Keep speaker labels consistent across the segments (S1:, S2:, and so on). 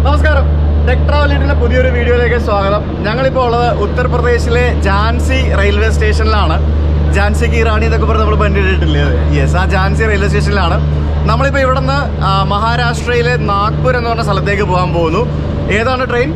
S1: നമസ്കാരം ടെക് ട്രാവലിന്റെ പുതിയൊരു വീഡിയോയിലേക്ക് സ്വാഗതം ഞങ്ങളിപ്പോൾ ഉള്ളത് ഉത്തർപ്രദേശിലെ ജാൻസി റെയിൽവേ സ്റ്റേഷനിലാണ് ജാൻസി കി റാണി എന്നൊക്കെ പറഞ്ഞ് നമ്മൾ കണ്ടിട്ടില്ലേ യെസ് ആ ജാൻസി റെയിൽവേ സ്റ്റേഷനിലാണ് നമ്മളിപ്പോൾ ഇവിടെ നിന്ന് മഹാരാഷ്ട്രയിലെ നാഗ്പൂർ എന്ന് പറഞ്ഞ സ്ഥലത്തേക്ക് പോകാൻ പോകുന്നു ഏതാണ് ട്രെയിൻ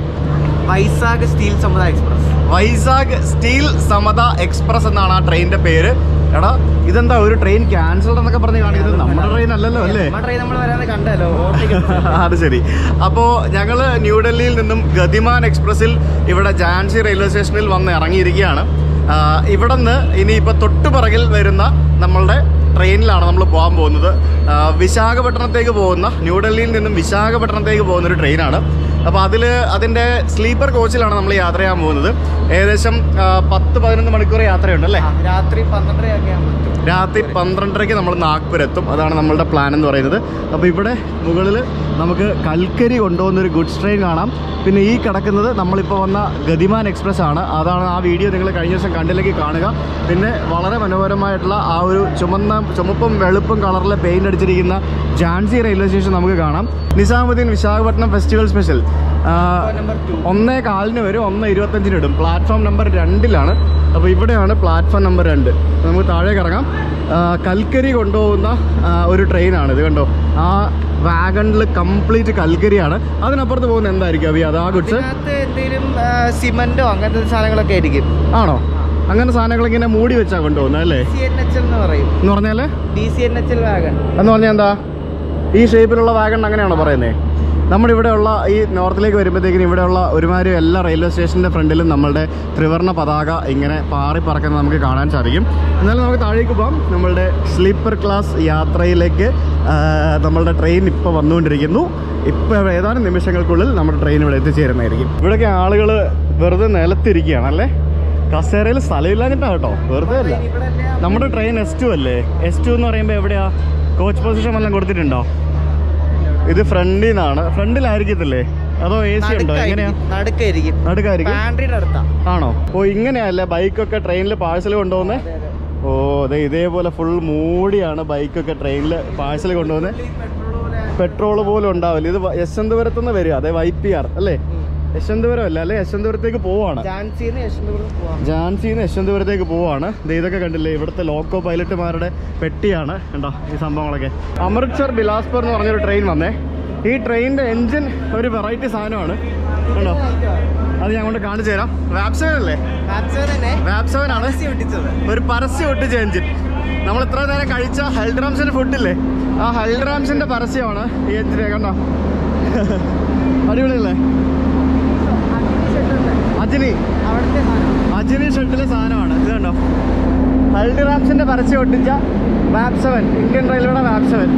S2: വൈസാഖ് സ്റ്റീൽ സമുദായ express
S1: Vizag steel Samata express എന്നാണ് ആ ട്രെയിനിന്റെ പേര് എടാ ഇതെന്താ ഒരു ട്രെയിൻ ക്യാൻസൽഡ് എന്നൊക്കെ പറഞ്ഞ് കാണിക്കുന്നത് നമ്മുടെ ട്രെയിൻ അല്ലല്ലോ അല്ലേ
S2: നമ്മുടെ ട്രെയിൻ നമ്മൾ വരാതെ കണ്ടല്ലോ ഓവർടേക്ക്
S1: അത് ശരി അപ്പോൾ ഞങ്ങൾ ന്യൂഡൽഹിയിൽ നിന്നും ഗതിമാൻ എക്സ്പ്രസ്സിൽ ഇവിടെ ജാൻസി റെയിൽവേ സ്റ്റേഷനിൽ വന്ന് ഇറങ്ങിയിരിക്കുകയാണ് ആ, ഇവിടെ നിന്ന് ഇനിയിപ്പോൾ തൊട്ടുപിറകിൽ വരുന്ന നമ്മളുടെ ട്രെയിനിലാണ് നമ്മൾ പോകാൻ പോകുന്നത് ആ, വിശാഖപട്ടണത്തേക്ക് പോകുന്ന ന്യൂഡൽഹിയിൽ നിന്നും വിശാഖപട്ടണത്തേക്ക് പോകുന്ന ഒരു ട്രെയിനാണ് അപ്പോൾ അതിൽ അതിൻ്റെ സ്ലീപ്പർ കോച്ചിലാണ് നമ്മൾ യാത്ര ചെയ്യാൻ പോകുന്നത് ഏകദേശം ആ, പത്ത് പതിനൊന്ന് മണിക്കൂർ യാത്രയുണ്ട് അല്ലേ
S2: രാത്രി പന്ത്രണ്ടരയൊക്കെ ആകുമ്പോൾ
S1: രാത്രി പന്ത്രണ്ടരയ്ക്ക് നമ്മൾ നാഗ്പൂർ എത്തും അതാണ് നമ്മളുടെ പ്ലാൻ എന്ന് പറയുന്നത് അപ്പോൾ ഇവിടെ മുകളിൽ നമുക്ക് കൽക്കരി കൊണ്ടുപോകുന്ന ഒരു ഗുഡ്സ് ട്രെയിൻ കാണാം പിന്നെ ഈ കിടക്കുന്നത് നമ്മളിപ്പോൾ വന്ന ഗതിമാൻ എക്സ്പ്രസ് ആണ് അതാണ് ആ വീഡിയോ നിങ്ങൾ കഴിഞ്ഞ ദിവസം കണ്ടില്ലെങ്കിൽ കാണുക പിന്നെ വളരെ മനോഹരമായിട്ടുള്ള ആ ഒരു ചുമന്ന ചുമപ്പും വെളുപ്പും കളറിലെ പെയിൻ്റ് അടിച്ചിരിക്കുന്ന ജാൻസി റെയിൽവേ സ്റ്റേഷൻ നമുക്ക് കാണാം നിസാമുദ്ദീൻ വിശാഖപട്ടണം ഫെസ്റ്റിവൽ സ്പെഷ്യൽ ആ,
S2: നമ്പർ ടു
S1: ഒന്നേ കാലിന് വരും ഒന്ന് ഇരുപത്തഞ്ചിന് ഇടും പ്ലാറ്റ്ഫോം നമ്പർ രണ്ടിലാണ് അപ്പോൾ ഇവിടെയാണ് പ്ലാറ്റ്ഫോം നമ്പർ രണ്ട് നമുക്ക് താഴേക്ക് ഇറങ്ങാം ആ, കൽക്കരി കൊണ്ടുപോകുന്ന ആ, ഒരു ട്രെയിനാണ് ഇത് കണ്ടോ ആ വാഗണിൽ കംപ്ലീറ്റ് കൽക്കരിയാണ് അതിനപ്പുറത്ത് പോകുന്ന എന്തായിരിക്കും അഭി അത് ആ ഗുഡ്സ്
S2: ഇതിനകത്ത് എന്തെങ്കിലും സിമന്റോ അങ്ങനത്തെ സാധനങ്ങളൊക്കെ ആയിരിക്കും
S1: ആണോ അങ്ങനെ സാധനങ്ങൾ ഇങ്ങനെ മൂടി വെച്ചാ കൊണ്ടുപോകുന്നത് അല്ലേ
S2: സി എൻ എച്ച് എൽ എന്ന് പറയും
S1: എന്ന് പറഞ്ഞാൽ
S2: D C N H L wagon
S1: എന്ന് പറഞ്ഞാൽ എന്താ ഈ ഷേപ്പിലുള്ള വാഗൺ അങ്ങനെയാണോ പറയുന്നത് നമ്മുടെ ഇവിടെയുള്ള ഈ നോർത്തിലേക്ക് വരുമ്പോഴത്തേക്കിനും ഇവിടെയുള്ള ഒരുമാതിരി എല്ലാ റെയിൽവേ സ്റ്റേഷൻ്റെ ഫ്രണ്ടിലും നമ്മളുടെ ത്രിവർണ്ണ പതാക ഇങ്ങനെ പാറി പറക്കുന്നത് നമുക്ക് കാണാൻ സാധിക്കും എന്നാലും നമുക്ക് താഴേക്ക് പോകാം നമ്മളുടെ സ്ലീപ്പർ ക്ലാസ് യാത്രയിലേക്ക് ആ, നമ്മളുടെ ട്രെയിൻ ഇപ്പോൾ വന്നുകൊണ്ടിരിക്കുന്നു ഇപ്പോൾ ഏതാനും നിമിഷങ്ങൾക്കുള്ളിൽ നമ്മുടെ ട്രെയിൻ ഇവിടെ എത്തിച്ചേരുന്നതായിരിക്കും ഇവിടെയൊക്കെ ആളുകൾ വെറുതെ നിലത്തിരിക്കുകയാണ് അല്ലേ കസേരയിൽ സ്ഥലമില്ലാഞ്ഞിട്ടാണ് കേട്ടോ വെറുതെ അല്ല നമ്മുടെ ട്രെയിൻ എസ് ടു അല്ലേ എസ് ടു എന്ന് പറയുമ്പോൾ എവിടെയാ കോച്ച് പൊസിഷൻ വല്ലതും കൊടുത്തിട്ടുണ്ടോ ഇത് ഫ്രണ്ടിൽ നിന്നാണ് ഫ്രണ്ടിലായിരിക്കത്തില്ലേ അതോ എ സി ഉണ്ടോ എങ്ങനെയാ
S2: നടുക്കായിരിക്കും
S1: നടുക്കായിരിക്കും
S2: പാൻട്രിയുടെ അടുത്താ
S1: ആണോ ഓ ഇങ്ങനെയല്ലേ ബൈക്കൊക്കെ ട്രെയിനിൽ പാഴ്സൽ കൊണ്ടുപോകുന്നത്
S2: അതെ, അതെ.
S1: ഓ അതെ ഇതേപോലെ ഫുൾ മൂടിയാണ് ബൈക്കൊക്കെ ട്രെയിനിൽ പാഴ്സൽ കൊണ്ടുപോകുന്നത്
S2: ഈ petrol പോലെ,
S1: പെട്രോൾ പോലും ഉണ്ടാവില്ല ഇത് വ- യശ്വന്തപുരത്തുനിന്ന് വരിക അതെ വൈ പി ആർ അല്ലേ
S2: ഉം.
S1: യശ്വന്തപുരം അല്ല അല്ലെ യശ്വന്തപുരത്തേക്ക് പോവാണ്
S2: ജാൻസിന്ന് യശ്വന്തപുരം പോവാം
S1: ജാൻസിന്ന് യശ്വന്തപുരത്തേക്ക് പോവാണ് ദേ ഇതൊക്കെ കണ്ടില്ലേ ഇവിടുത്തെ ലോക്കോ പൈലറ്റുമാരുടെ പെട്ടിയാണ് കണ്ടോ ഈ സംഭവങ്ങളൊക്കെ അമൃത്സർ ബിലാസ്പൂർ എന്ന് പറഞ്ഞൊരു ട്രെയിൻ വന്നേ ഈ ട്രെയിനിന്റെ എൻജിൻ ഒരു വെറൈറ്റി സാധനമാണ് കണ്ടോ അത് ഞാൻ കൊണ്ട് കാണിച്ചു തരാം വാപ്സവൻ അല്ലേ
S2: വാപ്സർ തന്നെ
S1: വാപ്സവൻ ആണ്
S2: പരസ്യം ഒട്ടിച്ചത്
S1: ഒരു പരസ്യം ഒട്ടിച്ച എൻജിൻ നമ്മൾ ഇത്ര നേരം കഴിച്ച ഹൽദ്രാംസിന്റെ ഫുഡില്ലേ ആ ഹൽദ്രാംസിന്റെ പരസ്യമാണ് ഈ എൻജിനെ കണ്ടോ അടിപൊളിയല്ലേ അജിനി
S2: അവിടുത്തെ സാധനം
S1: അജിനി ഷെഡിലെ സാധനമാണ് ഇത് കണ്ടോ ഹൽഡിറാംസിന്റെ പരസ്യം ഒട്ടിച്ച വാപ് സെവൻ ഇന്ത്യൻ റെയിൽവേയുടെ വാപ് സെവൻ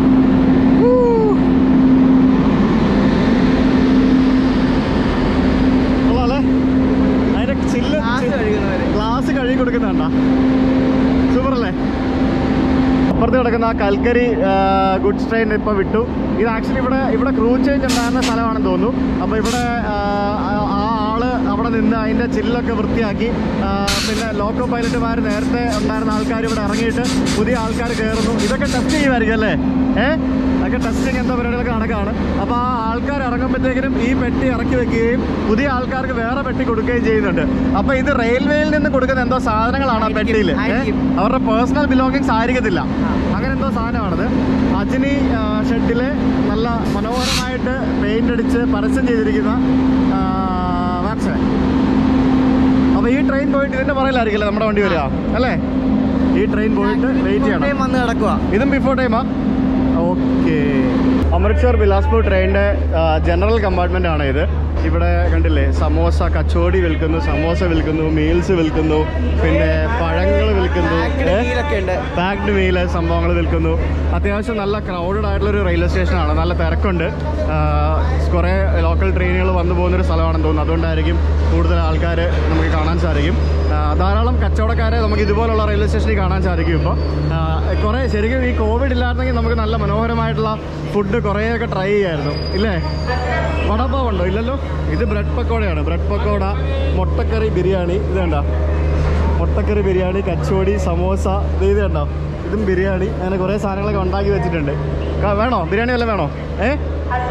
S1: കൊള്ളാല്ലേ അതിന്റെ ചില്ല്
S2: ഗ്ലാസ് കഴുകുന്നവര്
S1: ഗ്ലാസ് കഴുകി കൊടുക്കുന്നുണ്ട സൂപ്പർ അല്ലേ അപ്പുറത്ത് കിടക്കുന്ന ആ കൽക്കരി ഗുഡ്സ് ട്രെയിൻ ഇപ്പോൾ വിട്ടു ഇത് ആക്ച്വലി ഇവിടെ ഇവിടെ ക്രൂ ചേഞ്ച് ഉണ്ടായിരുന്ന സ്ഥലമാണെന്ന് തോന്നുന്നു അപ്പോൾ ഇവിടെ ആ, ആ- ആ ആള് അവിടെ നിന്ന് അതിൻ്റെ ചില്ലൊക്കെ വൃത്തിയാക്കി ആ, പിന്നെ ലോക്കോ പൈലറ്റുമാർ നേരത്തെ ഉണ്ടായിരുന്ന ആൾക്കാർ ഇവിടെ ഇറങ്ങിയിട്ട് പുതിയ ആൾക്കാർ കയറുന്നു ഇതൊക്കെ ടെസ്റ്റ് ചെയ്യുമായിരിക്കും അല്ലേ ഏഹ് അതൊക്കെ ടെസ്റ്റിങ് എന്താ പരിപാടികളൊക്കെ കണക്കാണ് അപ്പോൾ ആ ആൾക്കാർ ഇറങ്ങുമ്പോഴത്തേക്കിനും ഈ പെട്ടി ഇറക്കി വെക്കുകയും പുതിയ ആൾക്കാർക്ക് വേറെ പെട്ടി കൊടുക്കുകയും ചെയ്യുന്നുണ്ട് അപ്പോൾ ഇത് റെയിൽവേയിൽ നിന്ന് കൊടുക്കുന്ന എന്തോ സാധനങ്ങളാണ് ആ പെട്ടിയിൽ ഏഹ്
S2: ആയിരിക്കും.
S1: അവരുടെ പേഴ്സണൽ ബിലോങ്ങിങ്സ് ആയിരിക്കത്തില്ല അങ്ങനെ എന്തോ സാധനമാണത് അജിനി ഷെഡില് നല്ല മനോഹരമായിട്ട് പെയിന്റ് അടിച്ച് പരസ്യം ചെയ്തിരിക്കുന്ന വാപ്സ് അപ്പൊ ഈ ട്രെയിൻ പോയിട്ട് ഇതിന്റെ പറയലായിരിക്കില്ല നമ്മുടെ വണ്ടി വരിക അല്ലേ ഈ ട്രെയിൻ പോയിട്ട് വെയിറ്റ് ചെയ്യണം
S2: ടൈം വന്ന് കിടക്കുക
S1: ഇതും ബിഫോർ ടൈമാ ഓക്കെ അമൃത്സർ ബിലാസ്പൂർ ട്രെയിനിന്റെ ജനറൽ കമ്പാർട്ട്മെന്റ് ആണ് ഇത് ഇവിടെ കണ്ടില്ലേ സമോസ കച്ചോടി വിൽക്കുന്നു സമോസ വിൽക്കുന്നു മീൽസ് വിൽക്കുന്നു പിന്നെ പഴങ്ങൾ വിൽക്കുന്നു ഏ?
S2: ഒക്കെ ഉണ്ട്
S1: പാക്ഡ് മീൽ സംഭവങ്ങൾ വിൽക്കുന്നു അത്യാവശ്യം നല്ല ക്രൗഡഡ് ആയിട്ടുള്ള ഒരു റെയിൽവേ സ്റ്റേഷനാണ് നല്ല തിരക്കുണ്ട് കുറേ ലോക്കൽ ട്രെയിനുകൾ വന്നു പോകുന്നൊരു സ്ഥലമാണെന്ന് തോന്നുന്നു അതുകൊണ്ടായിരിക്കും കൂടുതൽ ആൾക്കാർ നമുക്ക് കാണാൻ സാധിക്കും ആ, ധാരാളം കച്ചവടക്കാരെ നമുക്ക് ഇതുപോലുള്ള റെയിൽവേ സ്റ്റേഷനിൽ കാണാൻ സാധിക്കും ഇപ്പോൾ കുറേ ശരിക്കും ഈ കോവിഡ് ഇല്ലായിരുന്നെങ്കിൽ നമുക്ക് നല്ല മനോഹരമായിട്ടുള്ള ഫുഡ് കുറേയൊക്കെ ട്രൈ ചെയ്യായിരുന്നു ഇല്ലേ വടപ്പാവ് ഉണ്ടോ ഇല്ലല്ലോ ഇത് ബ്രെഡ് പക്കോടയാണ് ബ്രെഡ് പക്കോട മുട്ടക്കറി ബിരിയാണി ഇത് കണ്ടോ മുട്ടക്കറി ബിരിയാണി കച്ചോടി സമോസ ഇത് ഇത് കണ്ടോ ഇതും ബിരിയാണി അങ്ങനെ കുറേ സാധനങ്ങളൊക്കെ ഉണ്ടാക്കി വെച്ചിട്ടുണ്ട് ക- വേണോ ബിരിയാണി വല്ലതും വേണോ ഏ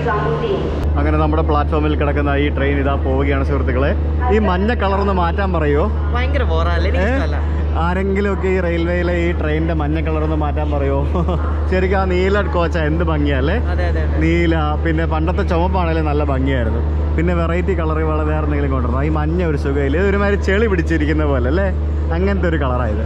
S1: അങ്ങനെ നമ്മുടെ പ്ലാറ്റ്ഫോമിൽ കിടക്കുന്ന ഈ ട്രെയിൻ ഇതാ പോവുകയാണ് സുഹൃത്തുക്കളെ ഈ മഞ്ഞ കളർന്ന് മാറ്റാൻ പറയുമോ
S2: ഭയങ്കര ബോറല്ലേ എനിക്ക് ഇഷ്ടമല്ല
S1: ആരെങ്കിലും ഒക്കെ ഈ റെയിൽവേയിലെ ഈ ട്രെയിനിന്റെ മഞ്ഞ കളർന്ന് മാറ്റാൻ പറയുമോ ശരിക്കും ആ നീല കോച്ച എന്ത് ഭംഗിയല്ലേ
S2: അതെ അതെ അതെ
S1: നീല പിന്നെ പണ്ടത്തെ ചുമപ്പാണെങ്കിലും നല്ല ഭംഗിയായിരുന്നു പിന്നെ വെറൈറ്റി കളർ വേറെ വേറെ എന്തെങ്കിലും കൊണ്ടുവരണം ഈ മഞ്ഞ ഒരു സുഖമില്ല ഇത് ഒരുമാതിരി ചെളി പിടിച്ചിരിക്കുന്ന പോലെ അല്ലേ അങ്ങനത്തെ ഒരു കളറായത്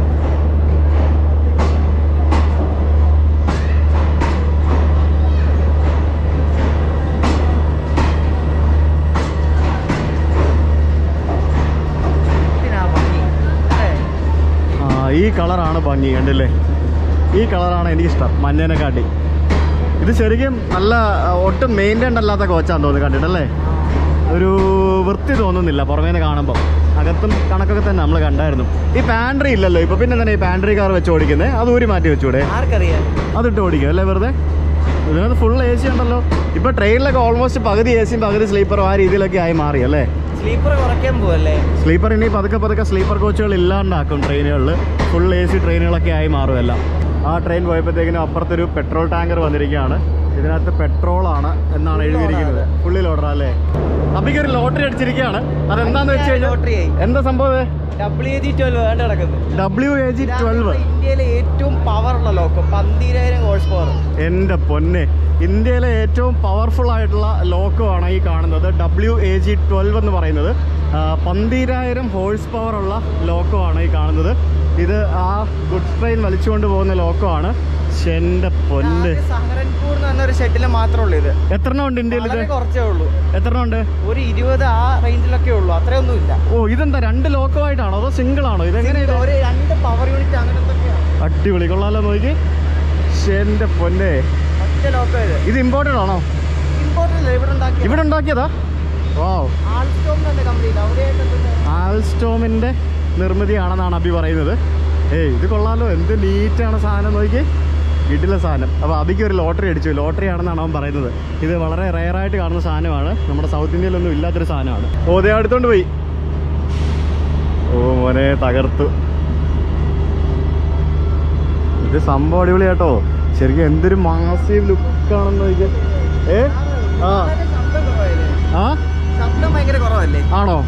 S2: ഇതിനാ ഭംഗി അല്ലേ?
S1: ആ ഈ കളറാണ് ഭംഗി കണ്ടില്ലേ ഈ കളറാണ് എനിക്കിഷ്ടം മഞ്ഞേനെ കാട്ടി ഇത് ശരിക്കും നല്ല ആ, ഒട്ടും മെയിൻറ്റൈൻഡ് അല്ലാത്ത കോച്ചാന്ന് തോന്നുന്നു കണ്ടിട്ടല്ലേ ഒരു വൃത്തി തോന്നുന്നില്ല പുറമേന്ന് കാണുമ്പോൾ അകത്തും കണക്കൊക്കെ തന്നെ നമ്മൾ കണ്ടായിരുന്നു ഈ പാൻട്രി ഇല്ലല്ലോ ഇപ്പൊ പിന്നെ എന്താണ് ഈ പാൻട്രി കാർ വെച്ച് ഓടിക്കുന്നത് അത് ഊരി മാറ്റി വെച്ചൂടെ
S2: ആർക്കറിയാം
S1: അതിട്ട് ഓടിക്കും അല്ലേ വെറുതെ ഇതിനകത്ത് ഫുൾ എ സി ഉണ്ടല്ലോ ഇപ്പൊ ട്രെയിനിലൊക്കെ ഓൾമോസ്റ്റ് പകുതി എ സിയും പകുതി സ്ലീപ്പറും ആ രീതിയിലൊക്കെ ആയി മാറി അല്ലേ
S2: സ്ലീപ്പർ കുറയ്ക്കാൻ പോവല്ലേ
S1: സ്ലീപ്പർ ഇനി പതുക്കെ പതുക്കെ സ്ലീപ്പർ കോച്ചുകൾ ഇല്ലാണ്ടാക്കും ട്രെയിനുകളിൽ ഫുൾ എ സി ട്രെയിനുകളൊക്കെ ആയി മാറുമല്ല ആ ട്രെയിൻ പോയപ്പോഴത്തേക്കിനും അപ്പുറത്തൊരു പെട്രോൾ ടാങ്കർ വന്നിരിക്കുകയാണ് ഇതിനകത്ത് പെട്രോളാണ് എന്നാണ് എഴുതിയിരിക്കുന്നത് ഫുള്ളി ലോഡർ അല്ലേ അപ്പിക്ക് ഒരു ലോട്ടറി അടിച്ചിരിക്കുകയാണ് അതെന്താന്ന് വെച്ച് കഴിഞ്ഞാൽ
S2: ലോട്ടറി ആയി
S1: എന്താ സംഭവം
S2: ഡബ്ല്യു ജി ട്വൽവ് വേണ്ട കിടക്കുന്നു
S1: ഡബ്ല്യു എ ജി ട്വൽവ്
S2: ഇന്ത്യയിലെ ഏറ്റവും പവർ ഉള്ള ലോക്ക് പന്തിരായിരം ഹോഴ്സ് പവർ
S1: എൻ്റെ പൊന്നെ ഇന്ത്യയിലെ ഏറ്റവും പവർഫുൾ ആയിട്ടുള്ള ലോക്കമാണ് ഈ കാണുന്നത് ഡബ്ല്യു എ ജി ട്വൽവ് എന്ന് പറയുന്നത് ആ, പന്തീരായിരം ഹോഴ്സ് പവർ ഉള്ള ലോക്കമാണ് ഈ കാണുന്നത് ഇത് ആ ഗുഡ്സ് ട്രെയിൻ വലിച്ചുകൊണ്ട് പോകുന്ന ലോക്കമാണ് ശ്ശെ, എൻ്റെ പൊന്ന്
S2: സഹറൻപൂർ എന്ന് പറഞ്ഞ ഒരു ഷെഡില് മാത്രമേ ഉള്ളൂ ഇത്
S1: എത്ര എണ്ണം ഉണ്ട് ഇന്ത്യയിൽ ഇത്
S2: വളരെ കുറച്ചേ ഉള്ളൂ
S1: എത്ര എണ്ണം ഉണ്ട്
S2: ഒരു ഇരുപത് ആ റേഞ്ചിലൊക്കെ ഉള്ളൂ അത്രയൊന്നും ഇല്ല
S1: ഓ ഇതെന്താ രണ്ട് ലോക്കമായിട്ടാണോ അതോ സിംഗിൾ ആണോ ഇതെങ്ങനെ ഇത്
S2: ഒരു രണ്ട് പവർ യൂണിറ്റ് അങ്ങനെ എന്തൊക്കെയാണ്
S1: അടിപൊളി കൊള്ളാലോ നോക്കി ശ്ശെ, എൻ്റെ പൊന്നെ
S2: ഒറ്റ ലോക്കം ഇത്
S1: ഇത് ഇമ്പോർട്ടഡ് ആണോ
S2: ഇമ്പോർട്ടൻ്റ് അല്ലേ ഇവിടെ ഉണ്ടാക്കിയ
S1: ഇവിടെ ഉണ്ടാക്കിയതാ വാവ്
S2: ആൾസ്റ്റോം തന്നെ കംപ്ലീറ്റ് അവിടെയായിട്ട്
S1: ആൽസ്റ്റോമിൻ്റെ നിർമ്മിതിയാണെന്നാണ് അബി പറയുന്നത് ഏയ് ഇത് കൊള്ളാലോ എന്ത് നീറ്റാണ് സാധനം നോക്കി വീട്ടിലെ സാധനം അപ്പോൾ അബിക്ക് ഒരു ലോട്ടറി അടിച്ചു ലോട്ടറി ആണെന്നാണ് അവൻ പറയുന്നത് ഇത് വളരെ റെയറായിട്ട് കാണുന്ന സാധനമാണ് നമ്മുടെ സൗത്ത് ഇന്ത്യയിലൊന്നും ഇല്ലാത്തൊരു സാധനമാണ് ഓ ദേ അടുത്തോണ്ട് പോയി ഓ മോനെ തകർത്തു ഇത് സംഭവം അടിപൊളി കേട്ടോ ശരിക്കും എന്തൊരു മാസീവ് ലുക്കാണെന്ന് നോക്കിയാൽ ഏ ആ
S2: ശബ്ദം കുറവല്ലേ
S1: ആ
S2: ശബ്ദം ഭയങ്കര കുറവല്ലേ
S1: ആണോ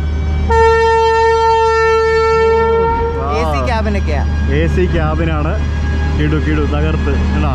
S2: എ സി ക്യാബിനൊക്കെയാ
S1: എ സി ക്യാബിനാണ് കിടു കിടു തകർത്ത് കണ്ടാ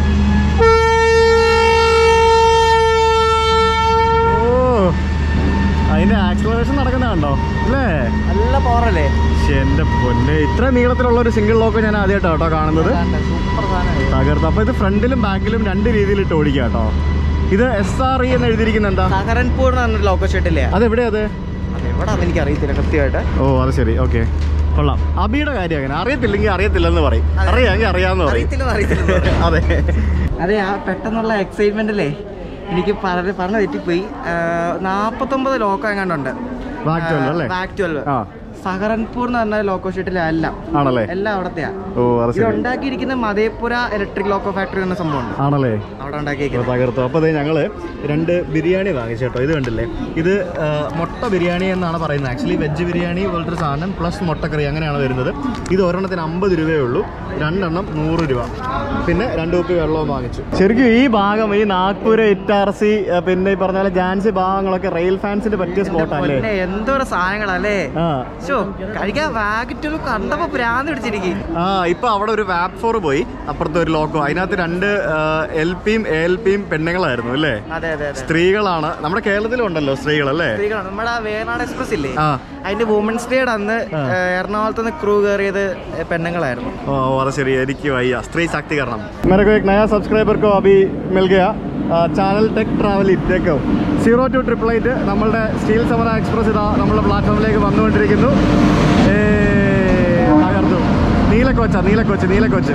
S1: ഓ അതിന്റെ ആക്സലറേഷൻ നടക്കുന്ന കണ്ടോ അല്ലേ
S2: നല്ല പവറല്ലേ
S1: ശ്ശെ, എന്റെ പൊന്നെ ഇത്ര നീളത്തിലുള്ള ഒരു സിംഗിൾ ലോക്ക് ഞാൻ ആദ്യമായിട്ടോ കേട്ടോ കാണുന്നത്
S2: സൂപ്പർ സാധനം
S1: തകർത്ത് അപ്പൊ ഇത് ഫ്രണ്ടിലും ബാക്കിലും രണ്ട് രീതിയിലിട്ട് ഓടിക്കുക കേട്ടോ ഇത് എസ് ആർ ഇ എന്ന് എഴുതിയിരിക്കുന്ന എന്താ
S2: സഹറൻപൂർ എന്ന് പറഞ്ഞൊരു ലോക്കോ ഷെട്ടില്ലേ
S1: അതെവിടെയാ അത്
S2: അതെവിടാന്ന് എനിക്ക് അറിയത്തില്ല കൃത്യമായിട്ട്
S1: ഓ അത് ശരി ഓക്കെ കൊള്ളാം അബിയുടെ കാര്യം അങ്ങനെ അറിയത്തില്ലെങ്കിൽ അറിയത്തില്ലെന്ന് പറയും
S2: അതെ.
S1: അറിയാമെങ്കിൽ അറിയാമെന്ന് പറയും
S2: അറിയത്തില്ലെന്ന് അറിയത്തില്ല
S1: അതെ
S2: അതെ ആ പെട്ടെന്നുള്ള എക്സൈറ്റ്മെന്റിലേ എനിക്ക് പറഞ്ഞ പറഞ്ഞ തെറ്റിപ്പോയി നാപ്പത്തൊമ്പത് ലോക്കോ എങ്ങാണ്ടുണ്ട്
S1: ബാക്ക് ട്വൽവ് അല്ലേ
S2: ബാക്ക് ട്വൽവ്
S1: ആ
S2: സഹറൻപൂർ എന്ന് പറഞ്ഞ ലോക്കോ ഷീറ്റിലെ എല്ലാം
S1: ആണല്ലേ
S2: എല്ലാം അവിടത്തെയാ
S1: ഓ അത്
S2: ഇത്
S1: ശരി
S2: ഉണ്ടാക്കിയിരിക്കുന്ന മതേപുര ഇലക്ട്രിക് ലോക്കോ ഫാക്ടറി എന്ന സംഭവമുണ്ട്
S1: ആണല്ലേ
S2: അവിടെ
S1: ഓ,
S2: ഉണ്ടാക്കിയിരിക്കുന്നത്
S1: തകർത്തു അപ്പോൾ അതെ ഞങ്ങൾ രണ്ട് ബിരിയാണി വാങ്ങിച്ചു കേട്ടോ ഇത് കണ്ടില്ലേ ഇത് ആ, മുട്ട ബിരിയാണി എന്നാണ് പറയുന്നത് ആക്ച്വലി വെജ് ബിരിയാണി പോലത്തെ സാധനം പ്ലസ് മുട്ടക്കറി അങ്ങനെയാണ് വരുന്നത് ഇത് ഒരെണ്ണത്തിന് അമ്പത് രൂപയേ ഉള്ളൂ രണ്ടെണ്ണം നൂറ് രൂപ പിന്നെ രണ്ട് കുപ്പി വെള്ളവും വാങ്ങിച്ചു ശരിക്കും ഈ ഭാഗം ഈ നാഗ്പൂര് ഇറ്റാർസി ആ, പിന്നെ ഈ പറഞ്ഞ പോലെ ജാൻസി ഭാഗങ്ങളൊക്കെ റെയിൽ ഫാൻസിന് പറ്റിയ സ്പോട്ടല്ലേ
S2: പൊന്നെ, എന്തോരം സാധനങ്ങളല്ലേ
S1: ആ
S2: ഷോ കഴിക്കാൻ വാഗറ്റൊരു കണ്ടപ്പോ ഭ്രാന്ത് പിടിച്ചിരിക്കും
S1: ആ ഇപ്പൊ അവിടെ ഒരു വാപ്പ് ഫോർ പോയി അപ്പുറത്തെ ഒരു ലോക്കോ അതിനകത്ത് രണ്ട് എൽ പിയും എ എൽ പിയും പെണ്ണുങ്ങളായിരുന്നു അല്ലേ
S2: അതെ അതെ അതെ
S1: സ്ത്രീകളാണ് നമ്മുടെ കേരളത്തിലും ഉണ്ടല്ലോ സ്ത്രീകൾ അല്ലേ
S2: സ്ത്രീകളാണ് നമ്മുടെ ആ വേണാട് എക്സ്പ്രസ് ഇല്ലേ
S1: ആ
S2: അതിന്റെ വുമൻസ് ഡേയുടെ അന്ന്
S1: ആ.
S2: ഏഹ്, എറണാകുളത്ത് നിന്ന് ക്രൂ കയറിയത് പെണ്ണുങ്ങളായിരുന്നു
S1: ओ और सही എനിക്ക് വയ്യ സ്ത്രീ ശാക്തീകരണം मेरे को एक नया सब्सक्राइबर को अभी मिल गया ചാനൽ ടെക് ട്രാവൽ ഇറ്റേക്കോ സീറോ ടു ട്രിപ്പിൾ എയ്റ്റ് നമ്മളുടെ സ്റ്റീൽ സമര എക്സ്പ്രസ് ഇതാ നമ്മളുടെ പ്ലാറ്റ്ഫോമിലേക്ക് വന്നുകൊണ്ടിരിക്കുന്നു ഏയ്, തകർത്തു നീലക്കോച്ച നീലക്കോച്ച് നീലക്കോച്ച്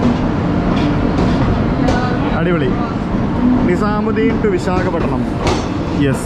S1: അടിപൊളി നിസാമുദ്ദീൻ ടു വിശാഖപട്ടണം യെസ്